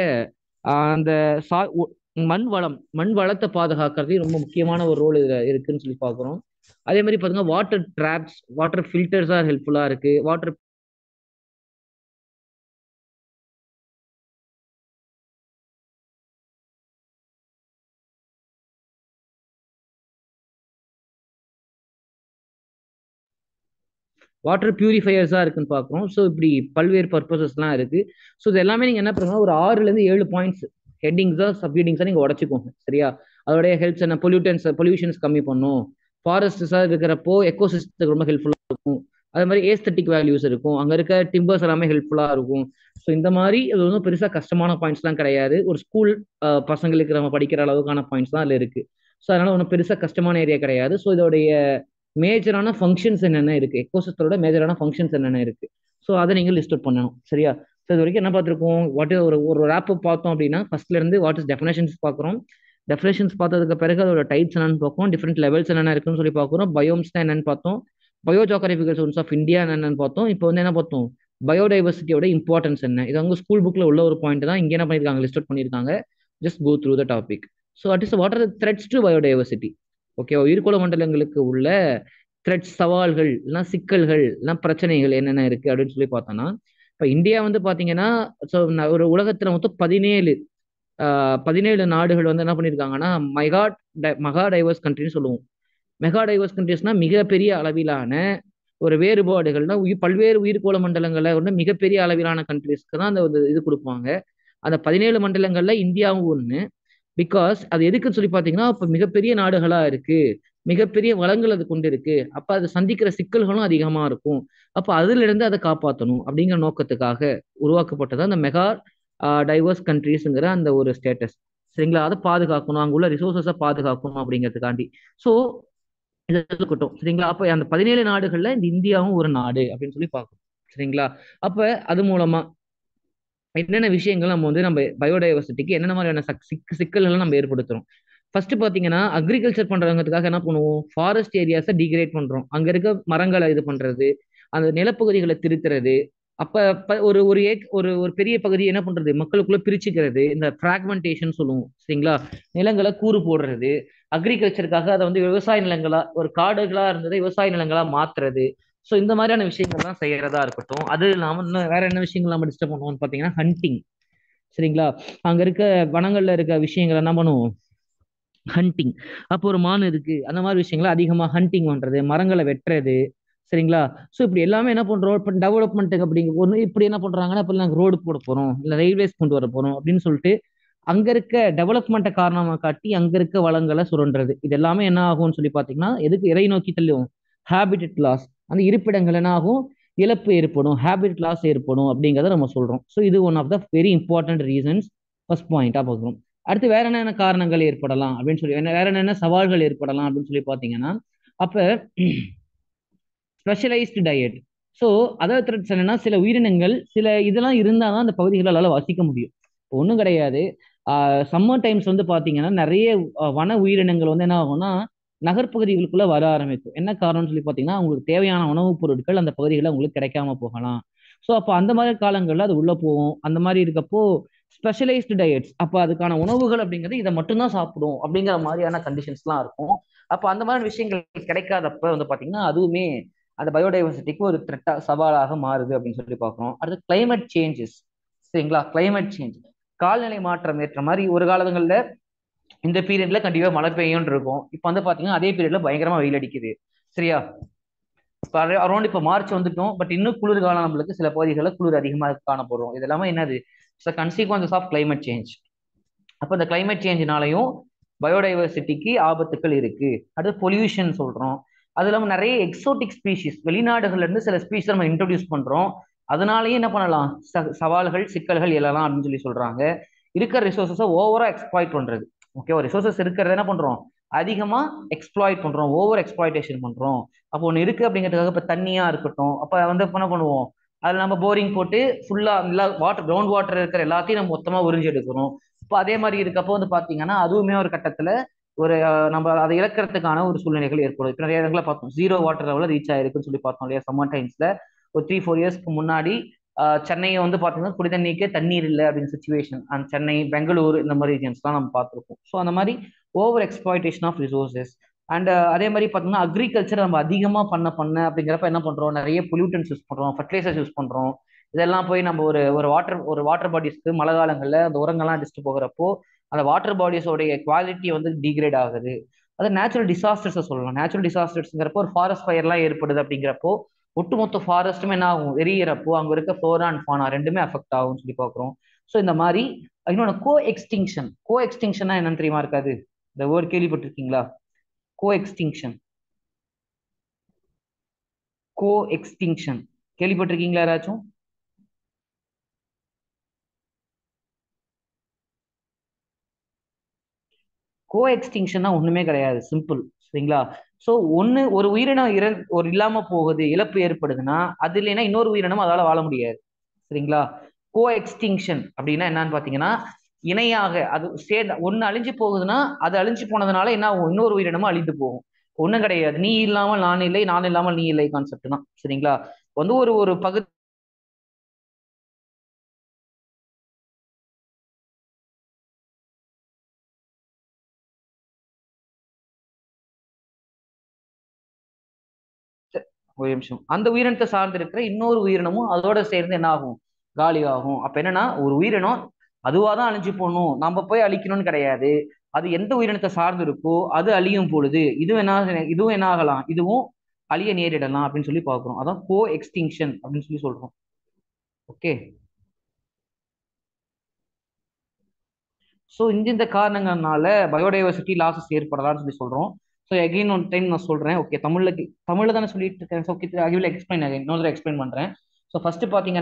அந்த சா ஒ- மண் வளம் மண் வளத்தை பாதுகாக்கிறது ரொம்ப முக்கியமான ஒரு ரோல் இதுல இருக்குன்னு சொல்லி பார்க்குறோம் அதே மாதிரி பாத்தீங்கன்னா வாட்டர் ட்ராப்ஸ் வாட்டர் ஃபில்டர்ஸா ஹெல்ப்ஃபுல்லா இருக்கு வாட்டர் வாட்டர் பியூரிஃபையர்ஸாக இருக்குன்னு பார்க்குறோம் ஸோ இப்படி பல்வேறு பர்பசஸ்லாம் இருக்கு ஸோ இது எல்லாமே நீங்கள் என்ன பண்ணுங்க ஒரு ஆறுலேருந்து ஏழு பாயிண்ட்ஸ் ஹெட்டிங்ஸாக சப் ஹெட்டிங்ஸாக நீங்கள் உடச்சிக்கோங்க சரியா அதோடைய ஹெல்ப்ஸ் என்ன பொல்யூட்டன்ஸ் பொல்யூஷன்ஸ் கம்மி பண்ணும் ஃபாரஸ்ட்ஸாக இருக்கிறப்போ எக்கோசிஸ்டத்துக்கு ரொம்ப ஹெல்ப்ஃபுல்லாக இருக்கும் அது மாதிரி ஏஸ்தட்டிக் வேல்யூஸ் இருக்கும் அங்கே இருக்க டிம்பர்ஸ் எல்லாமே ஹெல்ப்ஃபுல்லாக இருக்கும் ஸோ இந்த மாதிரி இது ஒன்றும் பெருசாக கஷ்டமான பாயிண்ட்ஸ்லாம் கிடையாது ஒரு ஸ்கூல் பசங்களுக்கு நம்ம படிக்கிற அளவுக்கான பாயிண்ட்ஸ் தான் அதில் இருக்கு ஸோ அதனால ஒன்றும் பெருசாக கஷ்டமான ஏரியா கிடையாது ஸோ இதோடைய மேஜரான ஃபங்க்ஷன்ஸ் என்னென்ன இருக்கு எக்கோசிஸ்டரோட மேஜரான ஃபங்க்ஷன்ஸ் என்னென்ன இருக்கு ஸோ அதை நீங்கள் லிஸ்ட் அவுட் பண்ணணும் சரியா ஸோ இது வரைக்கும் என்ன பார்த்துருக்கோம் வாட் ஒரு ஒரு ரேப் பார்த்தோம் அப்படின்னா ஃபர்ஸ்ட்ல இருந்து வாட் இஸ் டெஃபினேஷன்ஸ் பார்க்குறோம் டெஃபினேஷன்ஸ் பார்த்ததுக்கு பிறகு அதோட டைப்ஸ் என்னன்னு பார்ப்போம் டிஃப்ரெண்ட் லெவல்ஸ் என்னென்ன இருக்குன்னு சொல்லி பார்க்குறோம் பயோம்ஸ் என்னன்னு பார்த்தோம் biogeographical zones of India என்னன்னு பார்த்தோம் இப்போ வந்து என்ன பார்த்தோம் பயோடைவர்சிட்டியோட இம்பார்ட்டன்ஸ் என்ன இது அவங்க ஸ்கூல் புக்ல உள்ள ஒரு பாயிண்ட் தான் இங்கே என்ன பண்ணியிருக்காங்க லிஸ்ட் அவுட் பண்ணியிருக்காங்க just go through the topic so at is what are threats to biodiversity okay உயிர்கோள மண்டலங்களுக்கு உள்ள த்ரெட்ஸ் சவால்கள் இல்லைனா சிக்கல்கள் இல்லைனா பிரச்சனைகள் என்னென்ன இருக்கு அப்படின்னு சொல்லி பார்த்தோம்னா இப்போ இந்தியா வந்து பார்த்தீங்கன்னா ஸோ ஒரு உலகத்தில் மொத்தம் பதினேழு பதினேழு நாடுகள் வந்து என்ன பண்ணியிருக்காங்கன்னா மெகா மகா டைவர்ஸ் கண்ட்ரின்னு சொல்லுவோம் மெகா டைவர்ஸ் கண்ட்ரிஸ்னா மிகப்பெரிய அளவிலான ஒரு வேறுபாடுகள்னா உயிர் பல்வேறு உயிர்கோள மண்டலங்களை வந்து மிகப்பெரிய அளவிலான கண்ட்ரிஸ்க்கு தான் அந்த இது கொடுப்பாங்க அந்த பதினேழு மண்டலங்கள்ல இந்தியாவும் ஒன்று பிகாஸ் அது எதுக்குன்னு சொல்லி பார்த்தீங்கன்னா இப்போ மிகப்பெரிய நாடுகளா இருக்கு மிகப்பெரிய வளங்கள் அது கொண்டு இருக்கு அப்ப அது சந்திக்கிற சிக்கல்களும் அதிகமா இருக்கும் அப்ப அதுல இருந்து அதை காப்பாற்றணும் அப்படிங்கிற நோக்கத்துக்காக உருவாக்கப்பட்டது அந்த மெகா டைவர்ஸ் கண்ட்ரிஸ்ங்கிற அந்த ஒரு ஸ்டேட்டஸ் சரிங்களா அதை பாதுகாக்கணும் அங்க உள்ள ரிசோர்சஸை பாதுகாக்கணும் அப்படிங்கிறதுக்காண்டி ஸோ இது இருக்கட்டும் சரிங்களா அப்ப அந்த பதினேழு நாடுகள்ல இந்த இந்தியாவும் ஒரு நாடு அப்படின்னு சொல்லி பார்க்கணும் சரிங்களா அப்ப அது மூலமா என்னென்ன விஷயங்கள் நம்ம வந்து நம்ம பயோடைவர்சிட்டிக்கு என்னென்ன மாதிரியான சக்- சிக் சிக்கல்கள் நம்ம ஏற்படுத்துறோம் ஃபர்ஸ்ட் பாத்தீங்கன்னா அக்ரிகல்ச்சர் பண்றவங்கிறதுக்காக என்ன பண்ணுவோம் ஃபாரஸ்ட் ஏரியாஸை டிகிரேட் பண்றோம் அங்க இருக்க மரங்களை இது பண்றது அந்த நிலப்பகுதிகளை திருத்துறது அப்ப அப்ப ஒரு ஒரு ஏக் ஒரு ஒரு பெரிய பகுதி என்ன பண்றது மக்களுக்குள்ள பிரிச்சுக்கிறது இந்த பிராக்மெண்டேஷன் சொல்லுவோம் சரிங்களா நிலங்களை கூறு போடுறது அக்ரிகல்ச்சருக்காக அதை வந்து விவசாய நிலங்களா ஒரு காடுகளா இருந்ததை விவசாய நிலங்களா மாத்துறது ஸோ இந்த மாதிரியான விஷயங்கள்லாம் செய்யறதா இருக்கட்டும் அது இல்லாம இன்னும் வேற என்ன விஷயங்கள் நம்ம டிஸ்டர்ப் பண்ணுவோம்னு பாத்தீங்கன்னா ஹண்டிங் சரிங்களா அங்க இருக்க வனங்கள்ல இருக்க விஷயங்கள் என்ன பண்ணுவோம் ஹண்டிங் அப்போ ஒரு மான் இருக்கு அந்த மாதிரி விஷயங்களை அதிகமா ஹண்டிங் பண்றது மரங்களை வெட்டுறது சரிங்களா ஸோ இப்படி எல்லாமே என்ன பண்றோம் இப்போ டெவலப்மெண்ட்டுக்கு அப்படிங்க ஒன்று இப்படி என்ன பண்றாங்கன்னா இப்போ நாங்கள் ரோடு போட போறோம் இல்லை ரயில்வேஸ் கொண்டு வர போறோம் அப்படின்னு சொல்லிட்டு அங்க இருக்க டெவலப்மெண்ட்டை காரணமா காட்டி அங்க இருக்க வளங்களை சுரண்டுறது இது எல்லாமே என்ன ஆகும்னு சொல்லி பாத்தீங்கன்னா எதுக்கு இறை நோக்கி தள்ளும் ஹேபிட்டட் லாஸ் அந்த இருப்பிடங்கள் என்ன ஆகும் இழப்பு ஏற்படும் ஹேபிட் லாஸ் ஏற்படும் அப்படிங்கிறத நம்ம சொல்றோம் ஸோ இது one of the very important reasons first பாயிண்டா பார்க்குறோம் அடுத்து வேற என்னென்ன காரணங்கள் ஏற்படலாம் அப்படின்னு சொல்லி வேற என்னென்ன சவால்கள் ஏற்படலாம் அப்படின்னு சொல்லி பார்த்தீங்கன்னா அப்ப ஸ்பெஷலைஸ்டு டயட் ஸோ அதாவது த்ரெட்ஸ் என்னன்னா சில உயிரினங்கள் சில இதெல்லாம் இருந்தால் தான் அந்த பகுதிகளால் வசிக்க முடியும் ஒன்றும் கிடையாது சம்மர் டைம்ஸ் வந்து பார்த்தீங்கன்னா நிறைய அஹ், வன உயிரினங்கள் வந்து என்ன ஆகும்னா நகர்ப்பகுதிகளுக்குள்ள வர ஆரம்பிக்கும் என்ன காரணம்னு சொல்லி பார்த்தீங்கன்னா அவங்களுக்கு தேவையான உணவுப் பொருட்கள் அந்த பகுதிகளில் அவங்களுக்கு கிடைக்காம போகலாம் ஸோ அப்போ அந்த மாதிரி காலங்களில் அது உள்ள போகும் அந்த மாதிரி இருக்கப்போ ஸ்பெஷலைஸ்டு டயட்ஸ் அப்போ அதுக்கான உணவுகள் அப்படிங்கிறது இதை மட்டும்தான் சாப்பிடும் அப்படிங்கிற மாதிரியான கண்டிஷன்ஸ்லாம் இருக்கும் அப்போ அந்த மாதிரி விஷயங்கள் கிடைக்காதப்ப வந்து பார்த்தீங்கன்னா அதுவுமே அந்த பயோடைவர்சிட்டிக்கு ஒரு த்ரெட்டா சவாலாக மாறுது அப்படின்னு சொல்லி பார்க்குறோம் அடுத்து climate சேஞ்சஸ் சரிங்களா climate சேஞ்ச் கால்நிலை மாற்றம் ஏற்ற மாதிரி ஒரு காலங்களில் இந்த பீரியட்ல கண்டிப்பா மழை பெய்யும் இருக்கும் இப்போ வந்து பாத்தீங்கன்னா அதே பீரியட்ல பயங்கரமா வெயில் அடிக்குது சரியா இப்போ அரௌண்ட் இப்போ மார்ச் வந்துட்டோம் பட் இன்னும் குளிர் காலம் நம்மளுக்கு சில பகுதிகளில் குளிர் அதிகமாக காணப்படும் இது எல்லாமே என்னது it's consequences of climate change அப்போ இந்த climate சேஞ்சினாலையும் பயோடைவர்சிட்டிக்கு ஆபத்துக்கள் இருக்கு அடுத்து பொல்யூஷன் சொல்றோம் அது இல்லாமல் நிறைய எக்ஸோட்டிக் ஸ்பீஷிஸ் வெளிநாடுகள்ல இருந்து சில ஸ்பீஷிஸ் நம்ம இன்ட்ரடியூஸ் பண்றோம் அதனாலயே என்ன பண்ணலாம் ச- சவால்கள் சிக்கல்கள் எழலாம் அப்படின்னு சொல்லி சொல்றாங்க இருக்கிற ரிசோர்ஸஸை ஓவரா எக்ஸ்ப்ளாய்ட் பண்றது ஓகே ரிசோர்சஸ் இருக்கிறத என்ன பண்றோம் அதிகமா எக்ஸ்ப்ளாய்ட் பண்றோம் ஓவர் எக்ஸ்ப்ளாய்டேஷன் பண்றோம் அப்போ ஒன்று இருக்கு அப்படிங்கிறதுக்காக இப்போ தண்ணியா இருக்கட்டும் அப்போ வந்து இப்ப என்ன பண்ணுவோம் அதில் நம்ம போரிங் போட்டு ஃபுல்லா எல்லா வாட்டர் கிரவுண்ட் வாட்டர் இருக்கிற எல்லாத்தையும் நம்ம மொத்தமா உறிஞ்சி எடுக்கிறோம் இப்போ அதே மாதிரி இருக்கப்போ வந்து பாத்தீங்கன்னா அதுவுமே ஒரு கட்டத்துல ஒரு அஹ், நம்ம அதை இழக்கிறதுக்கான ஒரு சூழ்நிலைகள் ஏற்படும் இப்போ நிறைய இடங்களை பார்த்தோம் ஜீரோ வாட்டர் லெவலில் ரீச் ஆயிருக்குன்னு சொல்லி பார்த்தோம் இல்லையா சம்மர் டைம்ஸ்ல ஒரு த்ரீ ஃபோர் இயர்ஸ்க்கு முன்னாடி ஆஹ், சென்னையை வந்து பார்த்தீங்கன்னா குடி தண்ணிக்கே தண்ணீர் இல்லை அப்படின்னு சுச்சுவேஷன் அண்ட் சென்னை பெங்களூர் இந்த மாதிரி ரீஜன்ஸ்லாம் நம்ம பார்த்துருக்கோம் ஸோ அந்த மாதிரி over exploitation of resources and அதே மாதிரி பார்த்தீங்கன்னா அக்ரிகல்ச்சர் நம்ம அதிகமாக பண்ண பண்ண அப்படிங்கிறப்ப என்ன பண்ணுறோம் நிறைய பொல்யூட்டன்ஸ் யூஸ் பண்ணுறோம் ஃபர்டிலைசர்ஸ் யூஸ் பண்ணுறோம் இதெல்லாம் போய் நம்ம ஒரு ஒரு வாட்டர் ஒரு வாட்டர் பாடிஸ்க்கு மழை காலங்களில் அந்த உரங்கள்லாம் அடிச்சுட்டு போகிறப்போ அந்த வாட்டர் பாடிஸோடைய குவாலிட்டி வந்து டிகிரேட் ஆகுது அது நேச்சுரல் டிசாஸ்டர்ஸை சொல்லலாம் நேச்சுரல் டிசாஸ்டர்ஸ்ங்கிறப்போ ஒரு ஃபாரஸ்ட் ஃபயர்லாம் ஏற்படுது அப்படிங்கிறப்போ ஒட்டுமொத்த ஃபாரஸ்ட்டுமே என்ன ஆகும் எரியறப்போ அங்கே இருக்க ஃப்ளோரா அண்ட் ஃபானா ரெண்டுமே அஃபெக்ட் ஆகும்னு சொல்லி பார்க்குறோம் ஸோ இந்த மாதிரி இன்னொன்று கோ எக்ஸ்டிங்ஷன் கோ எக்ஸ்டிங்ஷன்னா என்னன்னு தெரியுமா இருக்காது இந்த வேர்ட் கேள்விப்பட்டிருக்கீங்களா கோ எக்ஸ்டிங்ஷன் கோ எக்ஸ்டிங்ஷன் கேள்விப்பட்டிருக்கீங்களா யாராச்சும் கோ எக்ஸ்டிங்ஷன்னா ஒண்ணுமே கிடையாது சிம்பிள் சரிங்களா ஸோ ஒன்று ஒரு உயிரினம் இற ஒரு இல்லாம போகுது இழப்பு ஏற்படுதுன்னா அது இல்லைன்னா இன்னொரு உயிரினம் அதால வாழ முடியாது சரிங்களா கோ எக்ஸ்டிங்ஷன் அப்படின்னா என்னன்னு பாத்தீங்கன்னா இணையாக அது சேர்ந்த ஒன்று அழிஞ்சு போகுதுன்னா அது அழிஞ்சு போனதுனால என்ன ஆகும் இன்னொரு உயிரினமும் அழிந்து போகும் ஒன்றும் கிடையாது நீ இல்லாமல் நான் இல்லை நான் இல்லாமல் நீ இல்லை கான்செப்ட் தான் சரிங்களா வந்து ஒரு ஒரு பகுதி ஒரு நிமிஷம் அந்த உயிரினத்தை சார்ந்து இருக்கிற இன்னொரு உயிரினமும் அதோட சேர்ந்து என்ன ஆகும் காலி ஆகும் அப்ப என்னன்னா ஒரு உயிரினம் அதுவா தான் அழிஞ்சு போகணும் நம்ம போய் அழிக்கணும்னு கிடையாது அது எந்த உயிரினத்தை சார்ந்து இருக்கோ அது அழியும் பொழுது இதுவும் என்ன இதுவும் என்ன ஆகலாம் இதுவும் அழிய நேரிடலாம் அப்படின்னு சொல்லி பார்க்கிறோம் அதான் கோ எக்ஸ்டிங்ஷன் அப்படின்னு சொல்லி சொல்றோம் ஓகே ஸோ இந்த இந்த காரணங்கள்னால பயோடைவர்சிட்டி லாசஸ் ஏற்படலாம்னு சொல்லி சொல்றோம் ஸோ அகைன் ஒன் டைம் நான் சொல்றேன் ஓகே தமிழ்ல தமிழ்ல தானே சொல்லிட்டு இருக்கேன் so okay I will explain again இன்னொரு எக்ஸ்பிளைன் பண்றேன் ஸோ ஃபர்ஸ்ட் பாத்தீங்கன்னா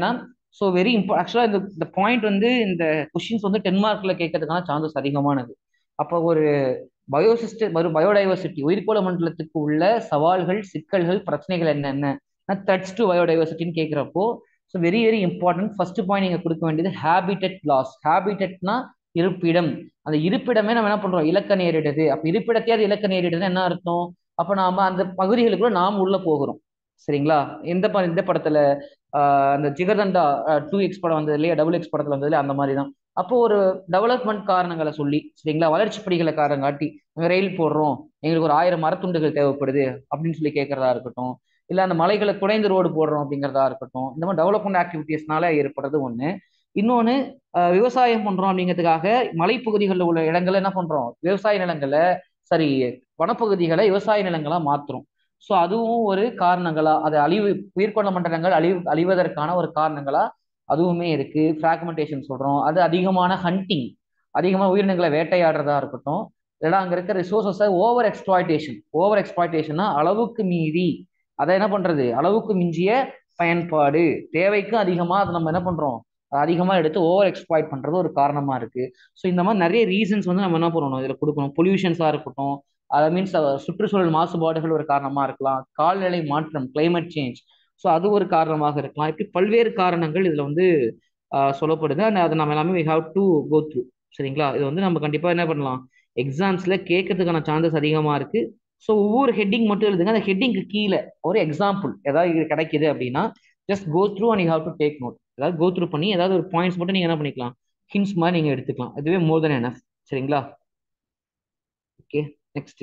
ஸோ வெரி இம்பார்ட் ஆக்சுவலாக இந்த இந்த பாயிண்ட் வந்து இந்த கொஷின்ஸ் வந்து டென் மார்க்ல கேட்கறதுக்கான சான்சஸ் அதிகமானது அப்போ ஒரு பயோசிஸ்டம் ஒரு பயோடைவர்சிட்டி உயிர்கோள மண்டலத்துக்கு உள்ள சவால்கள் சிக்கல்கள் பிரச்சனைகள் என்னென்ன த்ரெட்ஸ் டு பயோடைவர்சிட்டின்னு கேட்குறப்போ so very very important first point நீங்கள் கொடுக்க வேண்டியது ஹேபிட்டட் லாஸ் ஹேபிட்டட்னா இருப்பிடம் அந்த இருப்பிடமே நம்ம என்ன பண்றோம் இலக்க நேரிடுது அப்ப இருப்பிடத்தையே அது இலக்க நேரிடுதுன்னு என்ன அர்த்தம் அப்ப நாம அந்த பகுதிகளுக்குள்ள நாம் உள்ள போகிறோம் சரிங்களா எந்த ப இந்த படத்துல ஆஹ் அந்த ஜிகர்தண்டா டூ எக்ஸ் படம் வந்தது இல்லையா டபுள் எக்ஸ் படத்துல வந்தது இல்லையா அந்த மாதிரி தான் அப்போ ஒரு டெவலப்மெண்ட் காரணங்களை சொல்லி சரிங்களா வளர்ச்சி படிகளை காரணம் காட்டி நாங்கள் ரயில் போடுறோம் எங்களுக்கு ஒரு ஆயிரம் மரத்துண்டுகள் தேவைப்படுது அப்படின்னு சொல்லி கேட்கறதா இருக்கட்டும் இல்லை அந்த மலைகளை குடைந்து ரோடு போடுறோம் அப்படிங்கிறதா இருக்கட்டும் இந்த மாதிரி டெவலப்மெண்ட் ஆக்டிவிட்டீஸ்னால ஏற்படுறது ஒன்று இன்னொன்று விவசாயம் பண்றோம் அப்படிங்கிறதுக்காக மலைப்பகுதிகளில் உள்ள இடங்களை என்ன பண்றோம் விவசாய நிலங்களை சரி வனப்பகுதிகளை விவசாய நிலங்களா மாத்துறோம் ஸோ அதுவும் ஒரு காரணங்களா அது அழிவு உயிர்கொண்ட மண்டலங்கள் அழிவு அழிவதற்கான ஒரு காரணங்களா அதுவுமே இருக்கு ஃப்ராக்மெண்டேஷன் சொல்றோம் அது அதிகமான ஹண்டிங் அதிகமாக உயிரினங்களை வேட்டையாடுறதா இருக்கட்டும் இல்லைனா அங்க இருக்க ரிசோர்சஸை ஓவர் எக்ஸ்ப்ளாய்டேஷன் ஓவர் எக்ஸ்ப்ளாய்டேஷன்னா அளவுக்கு மீறி அதை என்ன பண்றது அளவுக்கு மிஞ்சிய பயன்பாடு தேவைக்கு அதிகமா அதை நம்ம என்ன பண்றோம் அதிகமா எடுத்து ஓவர் எக்ஸ்ப்ளாய்ட் பண்றது ஒரு காரணமா இருக்கு ஸோ இந்த மாதிரி நிறைய ரீசன்ஸ் வந்து நம்ம என்ன பண்ணணும் இதுல கொடுக்கணும் பொல்யூஷன்ஸா இருக்கட்டும் அது மீன்ஸ் சுற்றுச்சூழல் மாசுபாடுகள் ஒரு காரணமா இருக்கலாம் கால்நிலை மாற்றம் கிளைமேட் சேஞ்ச் ஸோ அது ஒரு காரணமாக இருக்கலாம் இப்படி பல்வேறு காரணங்கள் இதுல வந்து சொல்லப்படுது அண்ட் அதை நம்ம எல்லாமே we have to go through சரிங்களா இது வந்து நம்ம கண்டிப்பா என்ன பண்ணலாம் எக்ஸாம்ஸ்ல கேட்கறதுக்கான சான்சஸ் அதிகமா இருக்கு ஸோ ஒவ்வொரு ஹெட்டிங் மட்டும் எழுதுங்க அந்த ஹெட்டிங்க்கு கீழே ஒரு எக்ஸாம்பிள் ஏதாவது கிடைக்குது அப்படின்னா just go through and you have to take note ஏதாவது கோ த்ரூ பண்ணி ஏதாவது ஒரு பாயிண்ட்ஸ் மட்டும் நீங்க என்ன பண்ணிக்கலாம் ஹின்ஸ் மாதிரி நீங்க எடுத்துக்கலாம் இதுவே மோர் தென் என்ன சரிங்களா okay next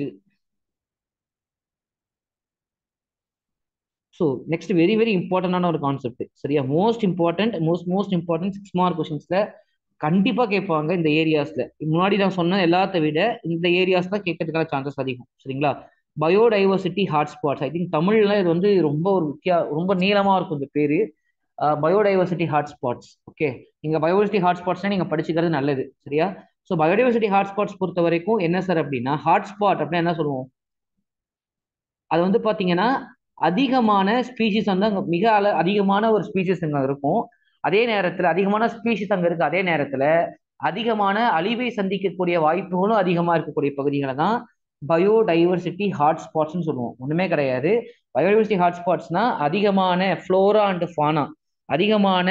so next very very இம்பார்ட்டண்டான ஒரு கான்செப்ட் சரியா most important most most important six mark கொஸ்டின்ஸ்ல கண்டிப்பா கேட்பாங்க இந்த ஏரியாஸ்ல முன்னாடி நான் சொன்ன எல்லாத்த விட இந்த ஏரியாஸ் தான் கேட்கறதுக்கான சான்சஸ் அதிகம் சரிங்களா பயோடைவர்சிட்டி ஹாட்ஸ்பாட்ஸ் ஐ திங்க் தமிழ்ல இது வந்து ரொம்ப ஒரு வித்தியா ரொம்ப நீளமா இருக்கும் இந்த பேரு பயோடைவர்சிட்டி ஹாட்ஸ்பாட்ஸ் ஓகே நீங்க பயோடைவர்சிட்டி ஹாட்ஸ்பாட்ஸ்னா நீங்க படிச்சுக்கிறது நல்லது சரியா ஸோ பயோடைவர்சிட்டி ஹாட்ஸ்பாட்ஸ் பொறுத்த வரைக்கும் என்ன சார் அப்படின்னா ஹாட்ஸ்பாட் அப்படின்னா என்ன சொல்லுவோம் அது வந்து பாத்தீங்கன்னா அதிகமான ஸ்பீசிஸ் வந்து அங்க மிக அள அதிகமான ஒரு ஸ்பீசிஸ் அங்க இருக்கும் அதே நேரத்துல அதிகமான ஸ்பீசிஸ் அங்க இருக்கு அதே நேரத்துல அதிகமான அழிவை சந்திக்கக்கூடிய வாய்ப்புகளும் அதிகமா இருக்கக்கூடிய பகுதிகளை தான் பயோடைவர்சிட்டி ஹாட்ஸ்பாட்ஸ்னு சொல்லுவோம் ஒண்ணுமே கிடையாது பயோடைவர்சிட்டி ஹாட்ஸ்பாட்ஸ்னா அதிகமான ஃப்ளோரா அண்ட் ஃபானா அதிகமான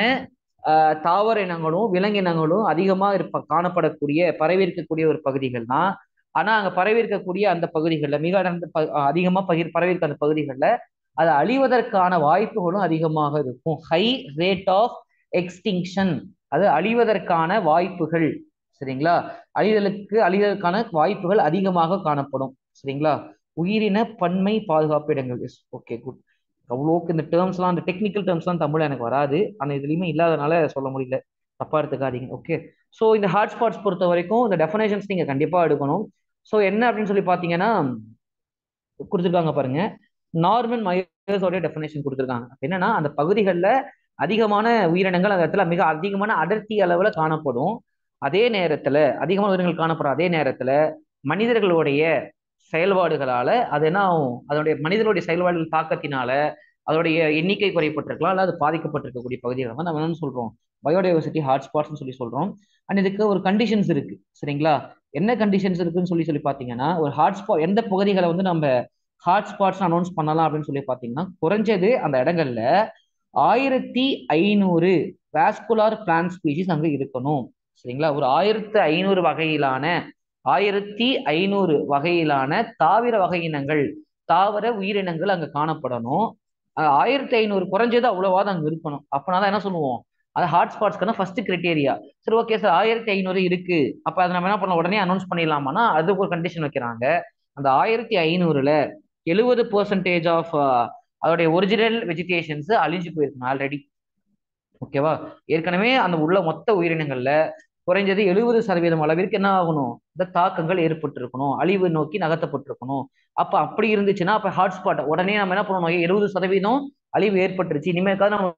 தாவர இனங்களும் விலங்கினங்களும் அதிகமா இருப்ப காணப்படக்கூடிய பரவி இருக்கக்கூடிய ஒரு பகுதிகள் தான் ஆனா அங்க பரவி இருக்கக்கூடிய அந்த பகுதிகளில் மிக அடர்ந்த அதிகமா பகிர் பரவி இருக்க அந்த பகுதிகளில் அது அழிவதற்கான வாய்ப்புகளும் அதிகமாக இருக்கும் ஹை ரேட் ஆஃப் எக்ஸ்டிங்ஷன் அது அழிவதற்கான வாய்ப்புகள் சரிங்களா அழிதலுக்கு அழிதலுக்கான வாய்ப்புகள் அதிகமாக காணப்படும் சரிங்களா உயிரின பன்மை பாதுகாப்பு இடங்கள் எஸ் ஓகே குட் அவ்வளோக்கு இந்த டேர்ம்ஸ்லாம் அந்த டெக்னிக்கல் டேர்ம்ஸ்லாம் தமிழ் எனக்கு வராது ஆனால் இதுலையுமே இல்லாதனால சொல்ல முடியல தப்பா எடுத்துக்காதீங்க ஓகே ஸோ இந்த ஹாட்ஸ்பாட்ஸ் பொறுத்த வரைக்கும் இந்த டெஃபினேஷன்ஸ் நீங்க கண்டிப்பா எடுக்கணும் ஸோ என்ன அப்படின்னு சொல்லி பார்த்தீங்கன்னா கொடுத்துருக்காங்க பாருங்க நார்மல் மயர்ஸோடைய டெஃபினேஷன் கொடுத்துருக்காங்க என்னன்னா அந்த பகுதிகளில் அதிகமான உயிரினங்கள் அந்த இடத்துல மிக அதிகமான அடர்த்தி அளவுல காணப்படும் அதே நேரத்துல அதிகமான உயிரினங்கள் காணப்படும் அதே நேரத்துல மனிதர்களுடைய செயல்பாடுகளால அது என்ன ஆகும் அதனுடைய மனிதனுடைய செயல்பாடுகள் தாக்கத்தினால அதோடைய எண்ணிக்கை குறைப்பட்டிருக்கலாம் அல்லது அது பாதிக்கப்பட்டிருக்கக்கூடிய பகுதிகளை வந்து நம்ம என்ன சொல்றோம் பயோடைவர்சிட்டி ஹாட்ஸ்பாட்ஸ்னு சொல்லி சொல்றோம் அண்ட் இதுக்கு ஒரு கண்டிஷன்ஸ் இருக்கு சரிங்களா என்ன கண்டிஷன்ஸ் இருக்குன்னு சொல்லி சொல்லி பாத்தீங்கன்னா ஒரு ஹாட்ஸ்பாட் எந்த பகுதிகளை வந்து நம்ம ஹாட்ஸ்பாட்ஸ் அனௌன்ஸ் பண்ணலாம் அப்படின்னு சொல்லி பாத்தீங்கன்னா குறைஞ்சது அந்த இடங்கள்ல ஆயிரத்தி ஐநூறு வாஸ்குலார் பிளான்ட் ஸ்பீசிஸ் அங்க இருக்கணும் சரிங்களா ஒரு ஆயிரத்தி ஐநூறு வகையிலான ஆயிரத்தி ஐநூறு வகையிலான தாவர வகையினங்கள் தாவர உயிரினங்கள் அங்க காணப்படணும் ஆயிரத்தி ஐநூறு குறைஞ்சது அவ்வளவாது அங்க இருக்கணும் அப்பனாதான் என்ன சொல்லுவோம் அது ஹாட்ஸ்பாட்ஸ்க்கான ஃபர்ஸ்ட் கிரைட்டேரியா சரி ஓகே சார் ஆயிரத்தி ஐநூறு இருக்கு அப்ப அதை நம்ம என்ன பண்ணலாம் உடனே அனௌன்ஸ் பண்ணிடலாமான்னா அதுக்கு ஒரு கண்டிஷன் வைக்கிறாங்க அந்த ஆயிரத்தி ஐநூறுல எழுபது பெர்சன்டேஜ் ஆஃப் அதோடைய ஒரிஜினல் வெஜிடேஷன்ஸ் அழிஞ்சு போயிருக்கு ஆல்ரெடி ஓகேவா ஏற்கனவே அந்த உள்ள மொத்த உயிரினங்கள்ல குறைஞ்சது எழுபது சதவீதம் அளவிற்கு என்ன ஆகணும் இந்த தாக்கங்கள் ஏற்பட்டிருக்கணும் அழிவு நோக்கி நகர்த்தப்பட்டிருக்கணும் அப்ப அப்படி இருந்துச்சுன்னா அப்ப ஹாட்ஸ்பாட் உடனே நம்ம என்ன பண்ணணும் எழுபது சதவீதம் அழிவு ஏற்பட்டுருச்சு இனிமேல் நம்ம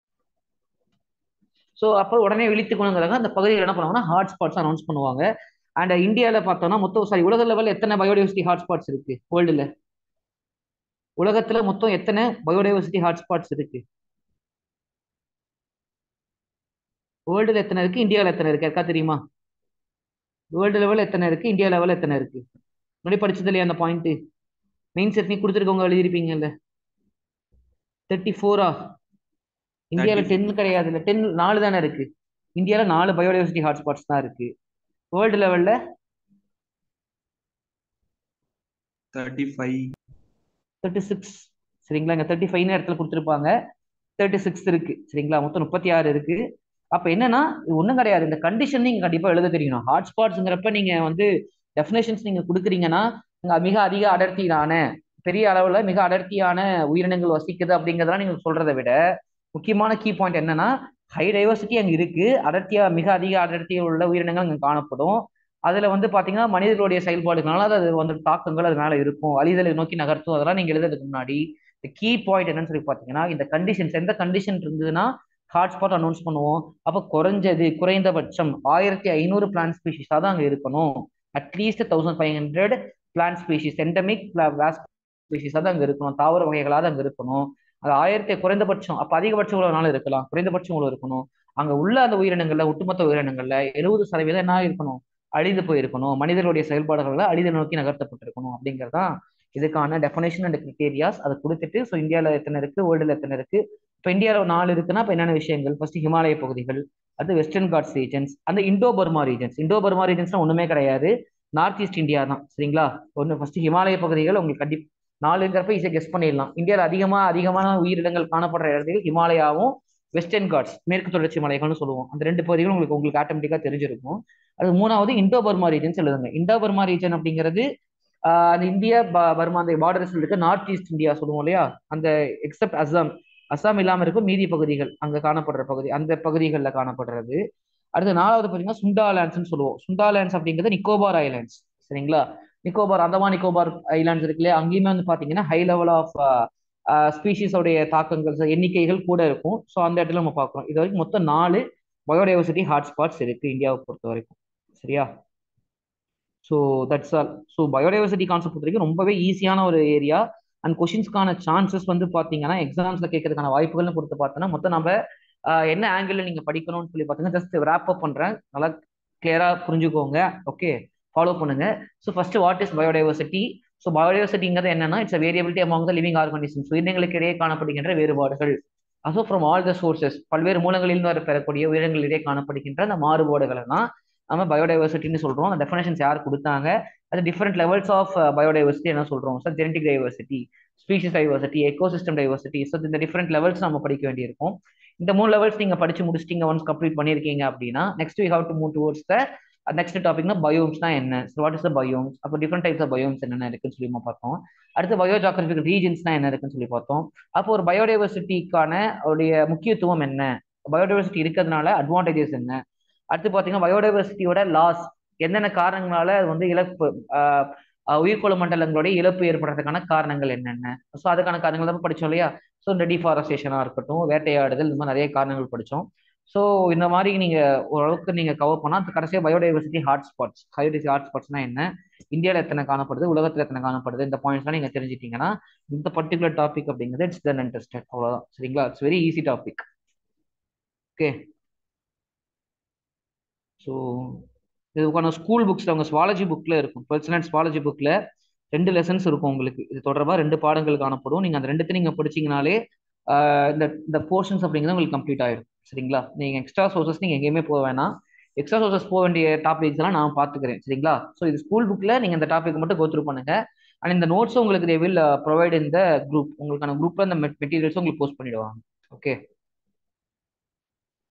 ஸோ அப்போ உடனே விழித்துக்கணுங்கிறாங்க அந்த பகுதியில் என்ன பண்ணுவாங்கன்னா ஹாட்ஸ்பாட்ஸ் அனௌன்ஸ் பண்ணுவாங்க அண்ட் இந்தியாவில் பார்த்தோம்னா மொத்தம் சாரி உலக லெவலில் எத்தனை பயோடைவர்சிட்டி ஹாட்ஸ்பாட்ஸ் இருக்கு வேர்ல்டுல உலகத்துல மொத்தம் எத்தனை பயோடைவர்சிட்டி ஹாட்ஸ்பாட்ஸ் இருக்கு வேர்ல்டுல எத்தனை இருக்கு இந்தியாவில் எத்தனை இருக்கு இருக்கா தெரியுமா வேர்ல்டு லெவலில் எத்தனை இருக்கு இந்தியா லெவலில் எத்தனை இருக்கு முன்னாடி படிச்சது இல்லையா அந்த பாயிண்ட் மெயின் செட் நீ கொடுத்துருக்கவங்க எழுதிருப்பீங்கல்ல தேர்ட்டி ஃபோரா இந்தியாவில் டென் கிடையாது இல்லை டென் நாலு தானே இருக்கு இந்தியாவில் நாலு பயோடைவர்சிட்டி ஹாட்ஸ்பாட்ஸ் தான் இருக்கு வேர்ல்டு லெவலில் தேர்ட்டி ஃபைவ் தேர்ட்டி சிக்ஸ் சரிங்களா இங்கே தேர்ட்டி ஃபைவ் இடத்துல கொடுத்துருப்பாங்க தேர்ட்டி சிக்ஸ் இருக்கு சரிங்களா மொத்தம் முப்பத்தி ஆறு இருக்கு அப்போ என்னன்னா இது ஒன்றும் கிடையாது இந்த கண்டிஷன் நீங்கள் கண்டிப்பாக எழுத தெரியணும் ஹாட்ஸ்பாட்ஸுங்கிறப்ப நீங்கள் வந்து டெஃபினேஷன்ஸ் நீங்கள் கொடுக்குறீங்கன்னா இங்கே மிக அதிக அடர்த்தியான பெரிய அளவில் மிக அடர்த்தியான உயிரினங்கள் வசிக்குது அப்படிங்கிறதெல்லாம் நீங்கள் சொல்றதை விட முக்கியமான கீ பாயிண்ட் என்னன்னா ஹை டைவர்சிட்டி அங்கே இருக்கு அடர்த்தியா மிக அதிக அடர்த்தியில் உள்ள உயிரினங்கள் அங்கே காணப்படும் அதுல வந்து பாத்தீங்கன்னா மனிதர்களுடைய செயல்பாடுகளால அது வந்து தாக்கங்கள் அது மேல இருக்கும் அழிதலை நோக்கி நகர்த்தும் அதெல்லாம் நீங்க எழுதுறதுக்கு முன்னாடி இந்த கீ பாயிண்ட் என்னன்னு சொல்லி பாத்தீங்கன்னா இந்த கண்டிஷன்ஸ் எந்த கண்டிஷன் இருந்ததுன்னா ஹாட்ஸ்பாட் அனௌன்ஸ் பண்ணுவோம் அப்ப குறைஞ்சது குறைந்தபட்சம் ஆயிரத்தி ஐநூறு பிளான்ட் ஸ்பீஷிஸ் தான் அங்க இருக்கணும் at least thousand five hundred plant species endemic species தான் அங்க இருக்கணும் தாவர வகைகளாக அங்க இருக்கணும் அது ஆயிரத்தி குறைந்தபட்சம் அப்ப அதிகபட்சம் இவ்வளவு நாள் இருக்கலாம் குறைந்தபட்சம் இவ்வளவு இருக்கணும் அங்க உள்ள அந்த உயிரினங்கள்ல ஒட்டுமொத்த உயிரினங்கள்ல எழுபது சதவீதம் என்ன இருக்கணும் அழிந்து போயிருக்கணும் மனிதர்களுடைய செயல்பாடுகள்ல அழிதை நோக்கி நகர்த்தப்பட்டிருக்கணும் அப்படிங்கறதான் இதுக்கான டெஃபனேஷன் அண்ட் கிரிட்டேரியாஸ் அதை கொடுத்துட்டு ஸோ இந்தியாவில் எத்தனை இருக்கு வேர்ல்டுல எத்தனை இருக்கு இப்போ இந்தியாவில் நாலு இருக்குன்னா இப்போ என்னென்ன விஷயங்கள் ஃபர்ஸ்ட் ஹிமாலய பகுதிகள் அது வெஸ்டர்ன் காட்ஸ் ரீஜன்ஸ் அந்த Indo Burma regions Indo Burma ரீஜன்ஸ்லாம் ஒண்ணுமே கிடையாது நார்த் ஈஸ்ட் இந்தியா தான் சரிங்களா ஒன்று ஃபர்ஸ்ட் ஹிமாலய பகுதிகள் உங்களுக்கு கண்டி நாலுங்கிறப்ப ஈஸியாக கெஸ் பண்ணிடலாம் இந்தியாவில் அதிகமாக அதிகமான உயிரினங்கள் காணப்படுற இடத்துல ஹிமாலயாவும் வெஸ்டர்ன் காட்ஸ் மேற்கு தொடர்ச்சி மலைகள்னு சொல்லுவோம் அந்த ரெண்டு பகுதிகளும் உங்களுக்கு உங்களுக்கு ஆட்டோமேட்டிக்காக தெரிஞ்சிருக்கும் அது மூணாவது இண்டோ பர்மா ரீஜன்ஸ் எழுதுங்க இண்டோ பர்மா ரீஜன் அப்படிங்கிறது அந்த இந்தியா பர்மா அந்த பார்டர்ஸ் இருக்கு நார்த் ஈஸ்ட் இந்தியா சொல்லுவோம் இல்லையா அந்த எக்ஸப்ட் அஸ்ஸாம் அஸ்ஸாம் இல்லாம இருக்கும் மீதி பகுதிகள் அங்க காணப்படுற பகுதி அந்த பகுதிகளில் காணப்படுறது அடுத்து நாலாவது பார்த்தீங்கன்னா சுண்டா லேண்ட்ஸ்னு சொல்லுவோம் சுண்டா லேண்ட்ஸ் அப்படிங்கிறது நிக்கோபார் ஐலாண்ட்ஸ் சரிங்களா நிக்கோபார் அந்தமான் நிக்கோபார் ஐலாண்ட்ஸ் இருக்கு இல்லையா அங்கேயுமே வந்து பாத்தீங்கன்னா ஹை லெவல் ஆஃப் ஸ்பீஷிஸோடைய தாக்கங்கள் எண்ணிக்கைகள் கூட இருக்கும் ஸோ அந்த இடத்துல நம்ம பார்க்குறோம் இது வரைக்கும் மொத்தம் நாலு பயோடைவர்சிட்டி ஹாட்ஸ்பாட்ஸ் இருக்கு இந்தியாவை பொறுத்த வரைக்கும் சரியா so that's all so biodiversity concept பொறுத்த வரைக்கும் ரொம்பவே ஈஸியான ஒரு ஏரியா அண்ட் கொஷின்ஸ்க்கான சான்சஸ் வந்து பார்த்தீங்கன்னா எக்ஸாம்ஸ்ல கேட்கறதுக்கான வாய்ப்புகள்னு பொறுத்து பார்த்தோன்னா மொத்தம் நம்ம என்ன ஆங்கிள் நீங்க படிக்கணும்னு சொல்லி பார்த்தீங்கன்னா ஜஸ்ட் ரேப் அப் பண்றேன் நல்லா கிளியரா புரிஞ்சுக்கோங்க ஓகே ஃபாலோ பண்ணுங்க so first what is biodiversity so பயோடைவர்சிட்டிங்கிறது என்னன்னா it's variability among the living organisms உயிரினங்களுக்கு இடையே காணப்படுகின்ற வேறுபாடுகள் also from all the sources பல்வேறு மூலங்களில் வர பெறக்கூடிய உயிரினங்களிடையே காணப்படுகின்ற அந்த மாறுபாடுகளை தான் நம்ம பயோடைவர்சிட்டின்னு சொல்றோம் அந்த டெஃபினேஷன்ஸ் யார் கொடுத்தாங்க அது டிஃப்ரெண்ட் லெவல்ஸ் ஆஃப் பயோடைவர்சிட்டி என்ன சொல்றோம் sir genetic diversity species diversity ecosystem diversity so இந்த டிஃப்ரெண்ட் லெவல்ஸ் நம்ம படிக்க வேண்டியிருக்கும் இந்த மூணு லெவல்ஸ் நீங்க படிச்சு முடிச்சிட்டீங்க ஒன்ஸ் கம்ப்ளீட் பண்ணிருக்கீங்க அப்படின்னா next we have to move towards the next டாபிக்னா பயோம்ஸ்னா என்ன so what is the biomes அப்போ டிஃப்ரெண்ட் டைப்ஸ் ஆஃப் பயோம்ஸ் என்னென்ன இருக்குன்னு சொல்லி நம்ம பார்த்தோம் அடுத்து பயோ ஜாகிரபிக் ரீஜன்ஸ்னா என்ன இருக்குன்னு சொல்லி பார்த்தோம் அப்போ ஒரு பயோடைவர்சிட்டிக்கான அவருடைய முக்கியத்துவம் என்ன பயோடைவர்சிட்டி இருக்கிறதுனால அட்வான்டேஜஸ் என்ன அடுத்து பார்த்தீங்கன்னா பயோடைவர்சிட்டியோட லாஸ் என்னென்ன காரணங்களால அது வந்து இழப்பு உயிர்கோள மண்டலங்களுடைய இழப்பு ஏற்படுறதுக்கான காரணங்கள் என்னென்ன ஸோ அதுக்கான காரணங்கள் தான் படித்தோம் இல்லையா ஸோ இந்த டிஃபாரஸ்டேஷனாக இருக்கட்டும் வேட்டையாடுதல் இந்த மாதிரி நிறைய காரணங்கள் படித்தோம் ஸோ இந்த மாதிரி நீங்க ஓரளவுக்கு நீங்க கவர் பண்ணா கடைசியாக பயோடைவர்சிட்டி ஹாட்ஸ்பாட்ஸ் பயோடைவர்சிட்டி ஹாட்ஸ்பாட்ஸ்னா என்ன இந்தியாவில் எத்தனை காணப்படுது உலகத்தில் எத்தனை காணப்படுது இந்த பாயிண்ட்ஸ்லாம் நீங்க தெரிஞ்சிட்டீங்கன்னா இந்த பர்டிகுலர் டாபிக் அப்படிங்கிறது இட்ஸ் தென் இன்ட்ரெஸ்டட் அவ்வளோதான் சரிங்களா it's very easy topic okay so இதுக்கான ஸ்கூல் புக்ஸில் உங்கள் ஸ்வாலஜி புக்கில் இருக்கும் டுவெல்த் ஸ்டாண்டர்ட் ஸ்வாலஜி புக்கில் ரெண்டு லெசன்ஸ் இருக்கும் உங்களுக்கு இது தொடர்பாக ரெண்டு பாடங்கள் காணப்படும் நீங்கள் அந்த ரெண்டுத்தையும் நீங்கள் படிச்சிங்கனாலே இந்த இந்த போர்ஷன்ஸ் அப்படிங்கிறது உங்களுக்கு கம்ப்ளீட் ஆயிடும் சரிங்களா நீங்கள் எக்ஸ்ட்ரா சோர்சஸ் நீங்கள் எங்கேயுமே போக வேணாம் எக்ஸ்ட்ரா சோர்சஸ் போக வேண்டிய டாபிக்ஸ் எல்லாம் நான் பார்த்துக்கிறேன் சரிங்களா ஸோ இது ஸ்கூல் புக்கில் நீங்கள் இந்த டாபிக் மட்டும் கோத்ரூ பண்ணுங்க அண்ட் இந்த நோட்ஸும் உங்களுக்கு தே வில் ப்ரொவைட் இந்த குரூப் உங்களுக்கான குரூப்பில் இந்த மெட்டீரியல்ஸும் உங்களுக்கு போஸ்ட் பண்ணிடுவாங்க ஓகே